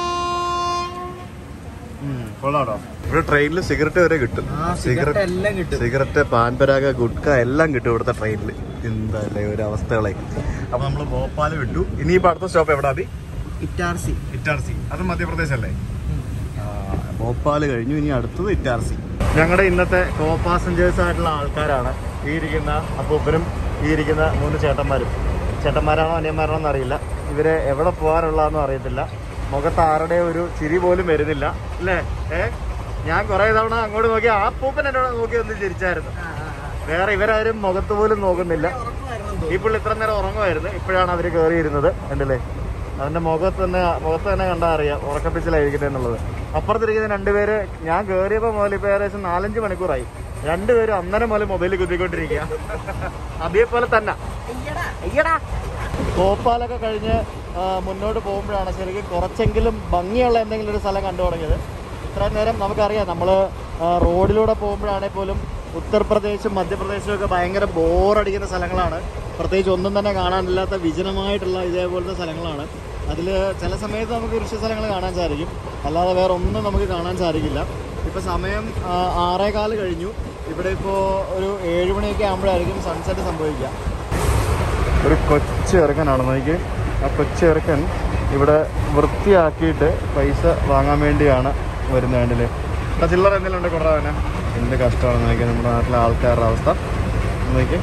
S1: കൊള്ളാട്ടോ ഇവിടെ ട്രെയിനിൽ സിഗരറ്റ് വരെ കിട്ടും
S2: ആ സിഗരറ്റ് എല്ലാം കിട്ടും
S1: സിഗരറ്റ് പാൻപരാഗ ഗുഡ്ക എല്ലാം കിട്ടും ഇവിടുത്തെ ട്രെയിനിൽ എന്താല്ലേ ഒരു അവസ്ഥകളെ അപ്പൊ നമ്മൾ ഭോപ്പാൽ വിട്ടു ഇനിയിപ്പോ അടുത്ത സ്റ്റോപ്പ് എവിടാ അഭി
S2: ഇറ്റാർസി
S1: ഇറ്റാർസി അത് മധ്യപ്രദേശ് അല്ലേ ഭോപ്പാൽ കഴിഞ്ഞു ഇനി അടുത്തത് ഇറ്റാർസി ഞങ്ങളുടെ ഇന്നത്തെ കോ പാസഞ്ചേഴ്സ് ആയിട്ടുള്ള ആൾക്കാരാണ് ഈ ഇരിക്കുന്ന അപ്പൂപ്പനും ഈ ഇരിക്കുന്ന മൂന്ന് ചേട്ടന്മാരും ചേട്ടന്മാരാണോ അനിയന്മാരാണോ എന്നറിയില്ല ഇവരെ എവിടെ പോകാനുള്ളതെന്നും അറിയത്തില്ല മുഖത്ത് ആരുടെ ഒരു ചിരി പോലും വരുന്നില്ല അല്ലേ ഏ ഞാൻ കുറെ തവണ അങ്ങോട്ട് നോക്കി ആ അപ്പൂപ്പൻ എന്നോട് നോക്കി ഒന്ന് ചിരിച്ചായിരുന്നു വേറെ ഇവരാരും മുഖത്ത് പോലും നോക്കുന്നില്ല ഈ പുള്ളി ഇത്ര നേരം ഉറങ്ങുമായിരുന്നു ഇപ്പോഴാണ് അവർ കയറിയിരുന്നത് കണ്ടില്ലേ അവന്റെ മുഖത്ത് തന്നെ മുഖത്ത് തന്നെ കണ്ടാൽ അറിയാം ഉറക്കപ്പിച്ചിലായിരിക്കട്ടെ എന്നുള്ളത് അപ്പുറത്തിരിക്കുന്ന രണ്ടുപേര് ഞാൻ കയറിയപ്പോൾ മുതൽ ഇപ്പൊ ഏകദേശം നാലഞ്ച് മണിക്കൂറായി രണ്ടുപേരും അന്നേരം മുതൽ മൊബൈലിൽ കുത്തിക്കൊണ്ടിരിക്കുക അബിയെ പോലെ തന്നെ അയ്യടാ ഭോപ്പാലൊക്കെ കഴിഞ്ഞ് ആ, മുന്നോട്ട് പോകുമ്പോഴാണ് ശരിക്കും കുറച്ചെങ്കിലും ഭംഗിയുള്ള എന്തെങ്കിലും ഒരു സ്ഥലം കണ്ടു തുടങ്ങിയത് ഇത്രയും നേരം നമുക്കറിയാം നമ്മൾ റോഡിലൂടെ പോകുമ്പോഴാണെങ്കിൽ പോലും ഉത്തർപ്രദേശും മധ്യപ്രദേശും ഒക്കെ ഭയങ്കര ബോറടിക്കുന്ന സ്ഥലങ്ങളാണ് പ്രത്യേകിച്ച് ഒന്നും തന്നെ കാണാനില്ലാത്ത വിജനമായിട്ടുള്ള ഇതേപോലത്തെ സ്ഥലങ്ങളാണ് അതിൽ ചില സമയത്ത് നമുക്ക് കൃഷി സ്ഥലങ്ങൾ കാണാൻ സാധിക്കും അല്ലാതെ വേറെ ഒന്നും നമുക്ക് കാണാൻ സാധിക്കില്ല ഇപ്പം സമയം ആ, ആറേകാല് കഴിഞ്ഞു ഇവിടെ ഇപ്പോൾ ഒരു ഏഴ് മണിയൊക്കെ ആകുമ്പോഴായിരിക്കും സൺസെറ്റ് സംഭവിക്കുക ഒരു കൊച്ചു ചെറുക്കനാണ് നോക്കി ആ കൊച്ചു ചെറുക്കൻ ഇവിടെ വൃത്തിയാക്കിയിട്ട് പൈസ വാങ്ങാൻ വേണ്ടിയാണ് വരുന്നത് വേണ്ടില് ആ ചില്ലറ എന്തെങ്കിലും ഉണ്ട് കുറവാനെ എന്ത് കഷ്ടമാണ് നോക്കി നമ്മുടെ നാട്ടിലെ ആൾക്കാരുടെ അവസ്ഥ നോക്കി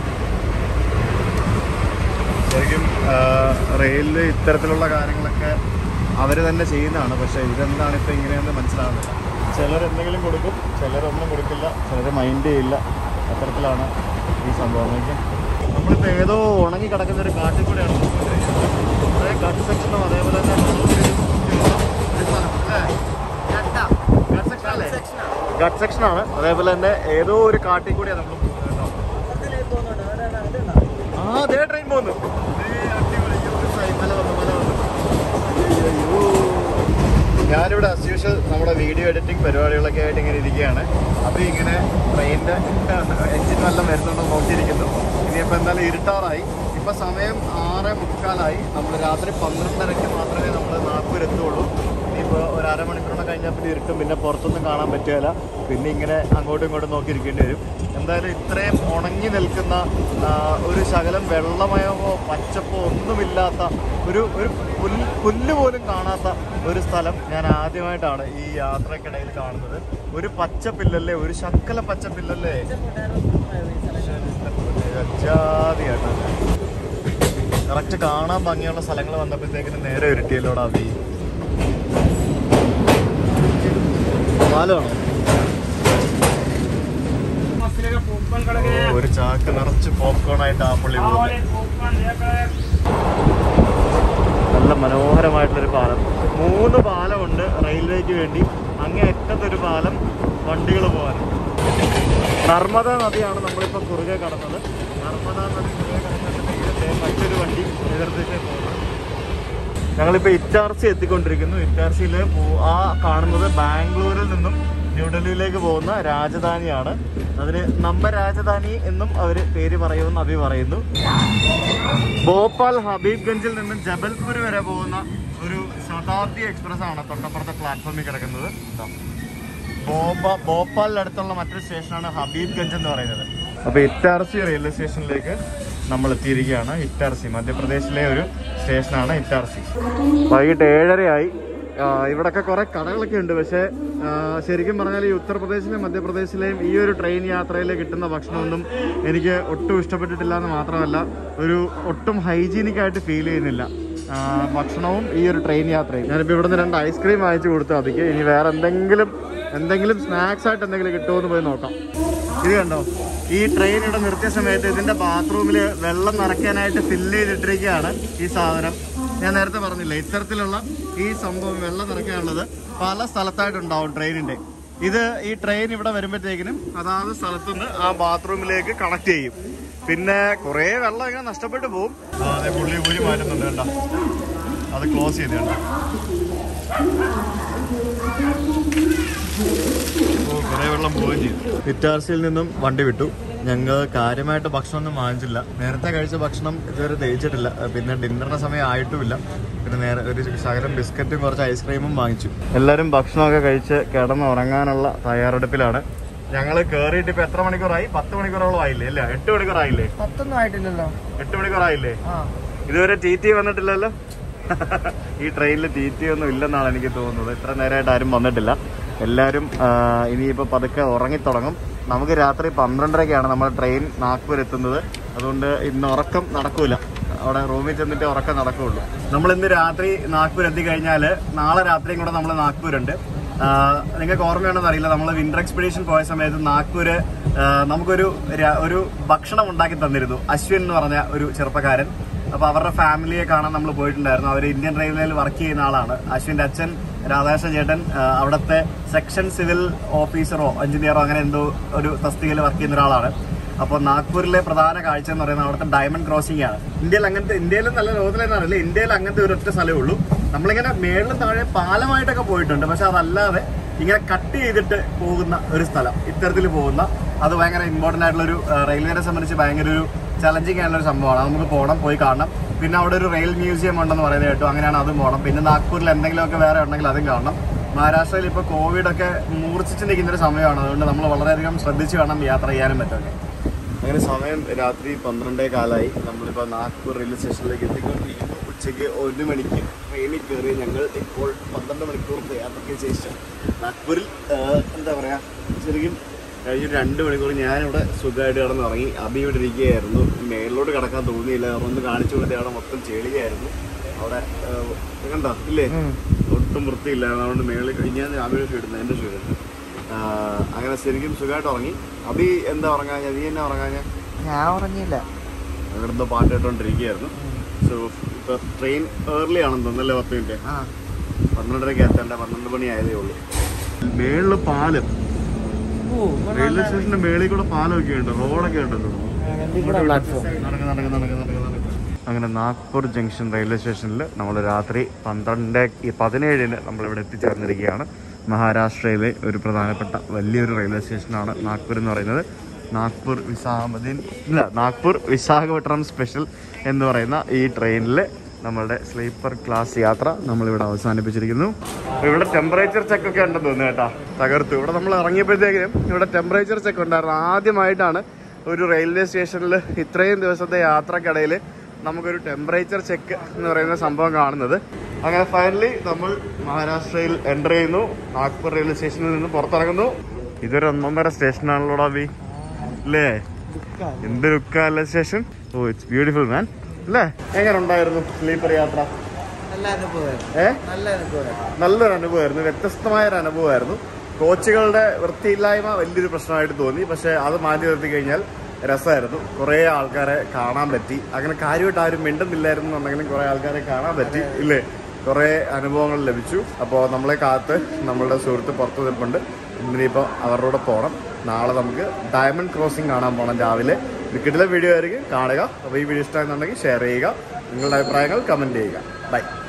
S1: ശരിക്കും റെയിലിൽ ഇത്തരത്തിലുള്ള കാര്യങ്ങളൊക്കെ അവർ തന്നെ ചെയ്യുന്നതാണ് പക്ഷേ ഇതെന്താണ് ഇപ്പോൾ ഇങ്ങനെയെന്ന് മനസ്സിലാവുന്നില്ല ചിലർ എന്തെങ്കിലും കൊടുക്കും ചിലരൊന്നും കൊടുക്കില്ല ചിലർ മൈൻഡ് ചെയ്യില്ല അത്തരത്തിലാണ് ഈ സംഭവം നോക്കി നമ്മളിപ്പോൾ ഏതോ ഉണങ്ങി കിടക്കുന്ന ഒരു കാട്ടിൽ കൂടെയാണ് പോയിക്കൊണ്ടിരിക്കുന്നത്. കുറേ ഗട്ട് സെക്ഷനും അതേപോലെ തന്നെ ഒരു സ്ഥലം അല്ലേ ഗട്ട് സെക്ഷൻ അല്ലേ ഗട്ട് സെക്ഷനാണ് അതേപോലെ തന്നെ ഏതോ ഒരു കാട്ടിൽ കൂടിയാണ് നമ്മൾ പോകുന്നത് കേട്ടോ ആ അതേ ട്രെയിൻ പോകുന്നു ഏയ് അടിപൊളി. ഒരു സൈ- മല വന്നു, മല വന്നു. അയ്യയ്യോ. ഞാനിവിടെ അസ് യൂഷ്വൽ നമ്മുടെ വീഡിയോ എഡിറ്റിംഗ് പരിപാടികളൊക്കെ ആയിട്ട് ഇങ്ങനെ ഇരിക്കുകയാണ് അപ്പോൾ ഇങ്ങനെ ട്രെയിനിൻ്റെ എഞ്ചിൻ വല്ലതും വരുന്നുണ്ടോ എന്ന് നോക്കിയിരിക്കുന്നു ഇനിയിപ്പോൾ എന്തായാലും ഇരുട്ടാറായി ഇപ്പം സമയം ആറ് മുക്കാലായി നമ്മൾ രാത്രി പന്ത്രണ്ടരയ്ക്ക് മാത്രമേ നമ്മൾ നാഗ്പൂർ എത്തുള്ളൂ ഇനിയിപ്പോൾ ഒരു അരമണിക്കൂറിനെ കഴിഞ്ഞാൽ പിന്നെ ഇരുട്ടും പിന്നെ പുറത്തൊന്നും കാണാൻ പറ്റുകയില്ല പിന്നെ ഇങ്ങനെ അങ്ങോട്ടും ഇങ്ങോട്ടും നോക്കിയിരിക്കേണ്ടി വരും എന്തായാലും ഇത്രയും ഉണങ്ങി നിൽക്കുന്ന ആ, ഒരു ശകലം വെള്ളമയമോ പച്ചപ്പോ ഒന്നുമില്ലാത്ത ഒരു ഒരു പുല്ല് പുല്ല് പോലും കാണാത്ത ഒരു സ്ഥലം ഞാൻ ആദ്യമായിട്ടാണ് ഈ യാത്രക്കിടയിൽ കാണുന്നത് ഒരു പച്ചപ്പില്ലല്ലേ ഒരു ശക്കല പച്ചപ്പില്ലല്ലേ ജാതിയായിട്ട് കറക്റ്റ് കാണാൻ ഭംഗിയുള്ള സ്ഥലങ്ങൾ വന്നപ്പോഴത്തേക്കിന് നേരെ ഉരുട്ടിയല്ലോടാ വീ പാലമാണോ ഒരു ചാക്ക് നിറച്ച് പോപ്കോൺ ആയിട്ട് ആ പുള്ളി പോകുന്നത് നല്ല മനോഹരമായിട്ടുള്ളൊരു പാലം മൂന്ന് പാലമുണ്ട് റെയിൽവേക്ക് വേണ്ടി അങ്ങേ അറ്റത്തൊരു പാലം വണ്ടികൾ പോകാൻ നർമ്മദ നദിയാണ് നമ്മളിപ്പോൾ കുറുകെ കടന്നത് നർമ്മദ നദി കുറുകെ കടന്നിട്ടുണ്ടെങ്കിൽ മറ്റൊരു വണ്ടി എതിർത്തിട്ട് പോകുന്നത് ഞങ്ങളിപ്പോൾ ഇറ്റാർസി എത്തിക്കൊണ്ടിരിക്കുന്നു ഇറ്റാർസിയിൽ ആ കാണുന്നത് ബാംഗ്ലൂരിൽ നിന്നും ന്യൂഡൽഹിയിലേക്ക് പോകുന്ന രാജധാനിയാണ് അതിന് നമ്മ രാജധാനി എന്നും അവർ പേര് പറയുമെന്ന് അഭി പറയുന്നു ഭോപ്പാൽ ഹബീബ്ഗഞ്ചിൽ നിന്നും ജബൽപൂർ വരെ പോകുന്ന ഒരു ശതാബ്ദി എക്സ്പ്രസ് ആണ് തൊട്ടപ്പുറത്തെ പ്ലാറ്റ്ഫോമിൽ കിടക്കുന്നത് ഇതാ. ഭോപ്പ ഭോപ്പാലിനടുത്തുള്ള മറ്റൊരു സ്റ്റേഷനാണ് ഹബീബ്ഗഞ്ച് എന്ന് പറയുന്നത് അപ്പോൾ ഇറ്റാർസി റെയിൽവേ സ്റ്റേഷനിലേക്ക് നമ്മൾ എത്തിയിരിക്കുകയാണ് ഇറ്റാർസി മധ്യപ്രദേശിലെ ഒരു സ്റ്റേഷനാണ് ഇറ്റാർസി വൈകിട്ട് ഏഴരയായി ആ, ഇവിടൊക്കെ കുറെ കടകളൊക്കെ ഉണ്ട് പക്ഷേ ആ, ശരിക്കും പറഞ്ഞാൽ ഈ ഉത്തർപ്രദേശിലെയും മധ്യപ്രദേശിലെയും ഈ ഒരു ട്രെയിൻ യാത്രയിൽ കിട്ടുന്ന ഭക്ഷണമൊന്നും എനിക്ക് ഒട്ടും ഇഷ്ടപ്പെട്ടിട്ടില്ല എന്ന് മാത്രമല്ല ഒരു ഒട്ടും ഹൈജീനിക് ആയിട്ട് ഫീൽ ചെയ്യുന്നില്ല ആ, ഭക്ഷണവും ഈ ഒരു ട്രെയിൻ യാത്രയും ഞാനിപ്പോൾ ഇവിടുന്ന് രണ്ട് ഐസ്ക്രീം വാങ്ങിച്ചു കൊടുത്തു അതിക്ക് ഇനി വേറെ എന്തെങ്കിലും എന്തെങ്കിലും സ്നാക്സ് ആയിട്ട് എന്തെങ്കിലും കിട്ടുമോ എന്ന് പോയി നോക്കാം ഇത് കണ്ടോ ഈ ട്രെയിൻ ഇവിടെ നിർത്തിയ സമയത്ത് ഇതിന്റെ ബാത്റൂമിൽ വെള്ളം നിറയ്ക്കാനായിട്ട് ഫില്ല് ചെയ്തിട്ടിരിക്കുകയാണ് ഈ സാധനം ഞാൻ നേരത്തെ പറഞ്ഞില്ലേ ഇത്തരത്തിലുള്ള ഈ സംഭവം വെള്ളം നിറയ്ക്കാനുള്ളത് പല സ്ഥലത്തായിട്ടുണ്ടാവും ട്രെയിനിന്റെ ഇത് ഈ ട്രെയിൻ ഇവിടെ വരുമ്പോഴത്തേക്കിനും അതാത് സ്ഥലത്തുനിന്ന് ആ ബാത്റൂമിലേക്ക് കണക്ട് ചെയ്യും പിന്നെ കുറേ വെള്ളം ഇങ്ങനെ നഷ്ടപ്പെട്ടു പോകും അതെ പുള്ളി ഊരി മാറ്റുന്നുണ്ട് കേട്ടോ അത് ക്ലോസ് ചെയ്ത് കേട്ടോ ഓ കുറേ വെള്ളം പോവുകയും ചെയ്തു ഇറ്റാർസിയിൽ നിന്നും വണ്ടി വിട്ടു ഞങ്ങൾ കാര്യമായിട്ട് ഭക്ഷണമൊന്നും വാങ്ങിച്ചില്ല നേരത്തെ കഴിച്ച ഭക്ഷണം ഇതുവരെ ദഹിച്ചിട്ടില്ല പിന്നെ ഡിന്നറിന്റെ സമയം ആയിട്ടുമില്ല പിന്നെ നേരെ ഒരു ശകലം ബിസ്ക്കറ്റും കുറച്ച് ഐസ്ക്രീമും വാങ്ങിച്ചു എല്ലാവരും ഭക്ഷണമൊക്കെ കഴിച്ച് കിടന്നുറങ്ങാനുള്ള തയ്യാറെടുപ്പിലാണ് ഞങ്ങൾ കയറിയിട്ട് ഇപ്പൊ എത്ര മണിക്കൂറായി പത്ത് മണിക്കൂറോളം ആയില്ലേ അല്ലേ എട്ട് മണിക്കൂറായില്ലേ
S2: പത്തൊന്നും ആയിട്ടില്ലല്ലോ
S1: എട്ട് മണിക്കൂറായില്ലേ
S2: ആ
S1: ഇതുവരെ ടി ടി വന്നിട്ടില്ലല്ലോ ഈ ട്രെയിനിൽ ടി ടി ഒന്നും ഇല്ലെന്നാണ് എനിക്ക് തോന്നുന്നത് ഇത്ര നേരമായിട്ട് ആരും വന്നിട്ടില്ല എല്ലാവരും ആ, ഇനിയിപ്പോൾ പതുക്കെ ഉറങ്ങിത്തുടങ്ങും നമുക്ക് രാത്രി പന്ത്രണ്ടരയ്ക്കാണ് നമ്മുടെ ട്രെയിൻ നാഗ്പൂർ എത്തുന്നത് അതുകൊണ്ട് ഇന്ന് ഉറക്കം നടക്കൂല അവിടെ റൂമിൽ ചെന്നിട്ട് ഉറക്കം നടക്കുകയുള്ളൂ നമ്മൾ ഇന്ന് രാത്രി നാഗ്പൂർ എത്തിക്കഴിഞ്ഞാൽ നാളെ രാത്രിയും കൂടെ നമ്മൾ നാഗ്പൂരുണ്ട് ആഹ് നിങ്ങൾക്ക് ഓർമ്മയുണ്ടെന്ന് അറിയില്ല നമ്മൾ വിന്റർ എക്സ്പെഡീഷൻ പോയ സമയത്ത് നാഗ്പൂര് ആഹ് നമുക്കൊരു ര- ഒരു ഭക്ഷണം ഉണ്ടാക്കി തന്നിരുന്നു അശ്വിൻ എന്ന് പറഞ്ഞ ഒരു ചെറുപ്പക്കാരൻ അപ്പൊ അവരുടെ ഫാമിലിയെ കാണാൻ നമ്മൾ പോയിട്ടുണ്ടായിരുന്നു അവർ ഇന്ത്യൻ റെയിൽവേയിൽ വർക്ക് ചെയ്യുന്ന ആളാണ് അശ്വിന്റെ അച്ഛൻ രാധാകൃഷ്ണ ചേട്ടൻ ആഹ് അവിടുത്തെ സെക്ഷൻ സിവിൽ ഓഫീസറോ എഞ്ചിനീയറോ അങ്ങനെ എന്തോ ഒരു തസ്തികയിൽ വർക്ക് ചെയ്യുന്ന ഒരാളാണ് അപ്പോൾ നാഗ്പൂരിലെ പ്രധാന കാഴ്ച എന്ന് പറയുന്നത് അവിടുത്തെ ഡയമണ്ട് ക്രോസിംഗ് ആണ് ഇന്ത്യയിൽ അങ്ങനത്തെ ഇന്ത്യയിലും നല്ല ലോകത്തിലെന്ന് അറിയില്ല ഇന്ത്യയിൽ അങ്ങനത്തെ ഒരൊറ്റ സ്ഥലമേ ഉള്ളൂ നമ്മളിങ്ങനെ മേളിലും താഴെ പാലമായിട്ടൊക്കെ പോയിട്ടുണ്ട് പക്ഷെ അതല്ലാതെ ഇങ്ങനെ കട്ട് ചെയ്തിട്ട് പോകുന്ന ഒരു സ്ഥലം ഇത്തരത്തിൽ പോകുന്ന അത് ഭയങ്കര ഇമ്പോർട്ടൻ്റ് ആയിട്ടുള്ള ഒരു റെയിൽവേനെ സംബന്ധിച്ച് ഭയങ്കര ഒരു ചലഞ്ചിങ് ആയിട്ടുള്ള ഒരു സംഭവമാണ് അത് നമുക്ക് പോകണം പോയി കാണണം പിന്നെ അവിടെ ഒരു റെയിൽ മ്യൂസിയം ഉണ്ടെന്ന് പറയുന്നത് കേട്ടു അങ്ങനെയാണ് അതും പോകണം പിന്നെ നാഗ്പൂരിൽ എന്തെങ്കിലുമൊക്കെ വേറെ ഉണ്ടെങ്കിൽ അതും കാണണം മഹാരാഷ്ട്രയിൽ ഇപ്പോൾ കോവിഡ് ഒക്കെ മൂർച്ഛിച്ച് നിൽക്കുന്ന ഒരു സമയമാണ് അതുകൊണ്ട് നമ്മൾ വളരെയധികം ശ്രദ്ധിച്ച് വേണം യാത്ര ചെയ്യാനും പറ്റൊക്കെ അങ്ങനെ സമയം രാത്രി പന്ത്രണ്ടേ കാലായി നമ്മളിപ്പോൾ നാഗ്പൂർ റെയിൽവേ സ്റ്റേഷനിലേക്ക് എത്തിക്കൊണ്ടിരിക്കുന്നു ഉച്ചയ്ക്ക് ഒരു മണിക്ക് ട്രെയിനിൽ കയറി ഞങ്ങൾ ഇപ്പോൾ പന്ത്രണ്ട് മണിക്കൂർ യാത്രയ്ക്ക് ശേഷം നാഗ്പൂരിൽ ആ, എന്താ പറയുക ശരിക്കും കഴിഞ്ഞൊരു രണ്ട് മണിക്കൂർ ഞാനിവിടെ സുഖമായിട്ട് കിടന്ന് ഇറങ്ങി അബി ഇവിടെ ഇരിക്കുകയായിരുന്നു മേളിലോട്ട് കിടക്കാൻ തോന്നിയില്ല കാരണം ഒന്ന് കാണിച്ചു കൊടുത്തേ അവിടെ മൊത്തം ചെളിയായിരുന്നു അവിടെ ആ, കണ്ടോ ഇല്ലേ ഒട്ടും വൃത്തിയില്ലായിരുന്നു അതുകൊണ്ട് മേളിൽ ഞാൻ അബിയുടെ ഷീടുന്നത് എൻ്റെ ഷീടുന്നത് അങ്ങനെ ശരിക്കും സുഖമായിട്ട് ഉറങ്ങി അബി എന്താ ഉറങ്ങാൻ നീ എന്നാ ഉറങ്ങാൻ
S2: ഞാൻ ഉറങ്ങിയില്ല
S1: ഞങ്ങളുടെ പാട്ട് കേട്ടോണ്ടിരിക്കുകയായിരുന്നു സോ ഇപ്പൊ ട്രെയിൻ ഏർലി ആണെന്ന് തോന്നുന്നല്ലേ പത്ത് മിനിറ്റ്
S2: ആ
S1: പന്ത്രണ്ടരക്ക് എത്തേണ്ട പന്ത്രണ്ട് മണി ആയതേ ഉള്ളൂ മേളില് പാലം റെയിൽവേ സ്റ്റേഷന്റെ മേളിൽ കൂടെ പാലമൊക്കെ ഉണ്ട് റോഡൊക്കെ ഉണ്ടല്ലോ
S2: പ്ലാറ്റ്ഫോം
S1: നടക്ക് നടക്ക് നടക്ക് നടക്ക് നടക്ക്. അങ്ങനെ നാഗ്പൂർ ജംഗ്ഷൻ റെയിൽവേ സ്റ്റേഷനിൽ നമ്മൾ രാത്രി പന്ത്രണ്ട് ഈ പതിനേഴിന് നമ്മളിവിടെ എത്തിച്ചേർന്നിരിക്കുകയാണ് മഹാരാഷ്ട്രയിലെ ഒരു പ്രധാനപ്പെട്ട വലിയൊരു റെയിൽവേ സ്റ്റേഷനാണ് നാഗ്പൂർ എന്ന് പറയുന്നത് നാഗ്പൂർ വിശാഖപതിൻ ഇല്ല നാഗ്പൂർ വിശാഖപട്ടണം സ്പെഷ്യൽ എന്ന് പറയുന്ന ഈ ട്രെയിനിൽ നമ്മളുടെ സ്ലീപ്പർ ക്ലാസ് യാത്ര നമ്മളിവിടെ അവസാനിപ്പിച്ചിരിക്കുന്നു ഇവിടെ ടെമ്പറേച്ചർ ചെക്ക് ഒക്കെ ഉണ്ടെന്ന് തോന്നുന്നു കേട്ടാ തകർത്തു ഇവിടെ നമ്മൾ ഇറങ്ങിയപ്പോഴത്തേക്കും ഇവിടെ ടെമ്പറേച്ചർ ചെക്ക് ഉണ്ടായിരുന്നു ആദ്യമായിട്ടാണ് ഒരു റെയിൽവേ സ്റ്റേഷനിൽ ഇത്രയും ദിവസത്തെ യാത്രക്കിടയിൽ നമുക്കൊരു ടെമ്പറേച്ചർ ചെക്ക് എന്ന് പറയുന്ന സംഭവം കാണുന്നത് അങ്ങനെ ഫൈനലി നമ്മൾ മഹാരാഷ്ട്രയിൽ എൻ്റർ ചെയ്യുന്നു നാഗ്പൂർ റെയിൽവേ സ്റ്റേഷനിൽ നിന്ന് പുറത്തിറങ്ങുന്നു ഇതൊരു ഒന്നൊന്നര സ്റ്റേഷനാണല്ലോടാ ബി അല്ലേ എന്ത് ലുക്കല്ലേ station oh it's beautiful man അല്ലേ എങ്ങനെ ഉണ്ടായിരുന്നു സ്ലീപ്പർ യാത്ര
S2: നല്ല അനുഭവമായിരുന്നു
S1: ഏ
S2: നല്ല അനുഭവമായിരുന്നു
S1: നല്ലൊരു അനുഭവമായിരുന്നു വ്യത്യസ്തമായ ഒരു അനുഭവമായിരുന്നു കോച്ചുകളുടെ വൃത്തിയില്ലായ്മ വലിയൊരു പ്രശ്നമായിട്ട് തോന്നി പക്ഷെ അത് മാറ്റി നിർത്തി കഴിഞ്ഞാൽ രസമായിരുന്നു കുറേ ആൾക്കാരെ കാണാൻ പറ്റി അങ്ങനെ കാര്യമായിട്ട് ആരും മിണ്ടുന്നില്ലായിരുന്നു എന്നുണ്ടെങ്കിലും കുറേ ആൾക്കാരെ കാണാൻ പറ്റി ഇല്ലേ കുറേ അനുഭവങ്ങൾ ലഭിച്ചു അപ്പോൾ നമ്മളെ കാത്ത് നമ്മളുടെ സുഹൃത്ത് പുറത്ത് നിൽപ്പുണ്ട് ഇന്നിപ്പോൾ അവരുടെ കൂടെ പോകണം നാളെ നമുക്ക് ഡയമണ്ട് ക്രോസിംഗ് കാണാൻ പോകണം രാവിലെ വിക്കറ്റിലെ വീഡിയോ ആയിരിക്കും കാണുക അപ്പോൾ ഈ വീഡിയോ ഇഷ്ടമാണെന്നുണ്ടെങ്കിൽ ഷെയർ ചെയ്യുക നിങ്ങളുടെ അഭിപ്രായങ്ങൾ കമൻറ്റ് ചെയ്യുക ബൈ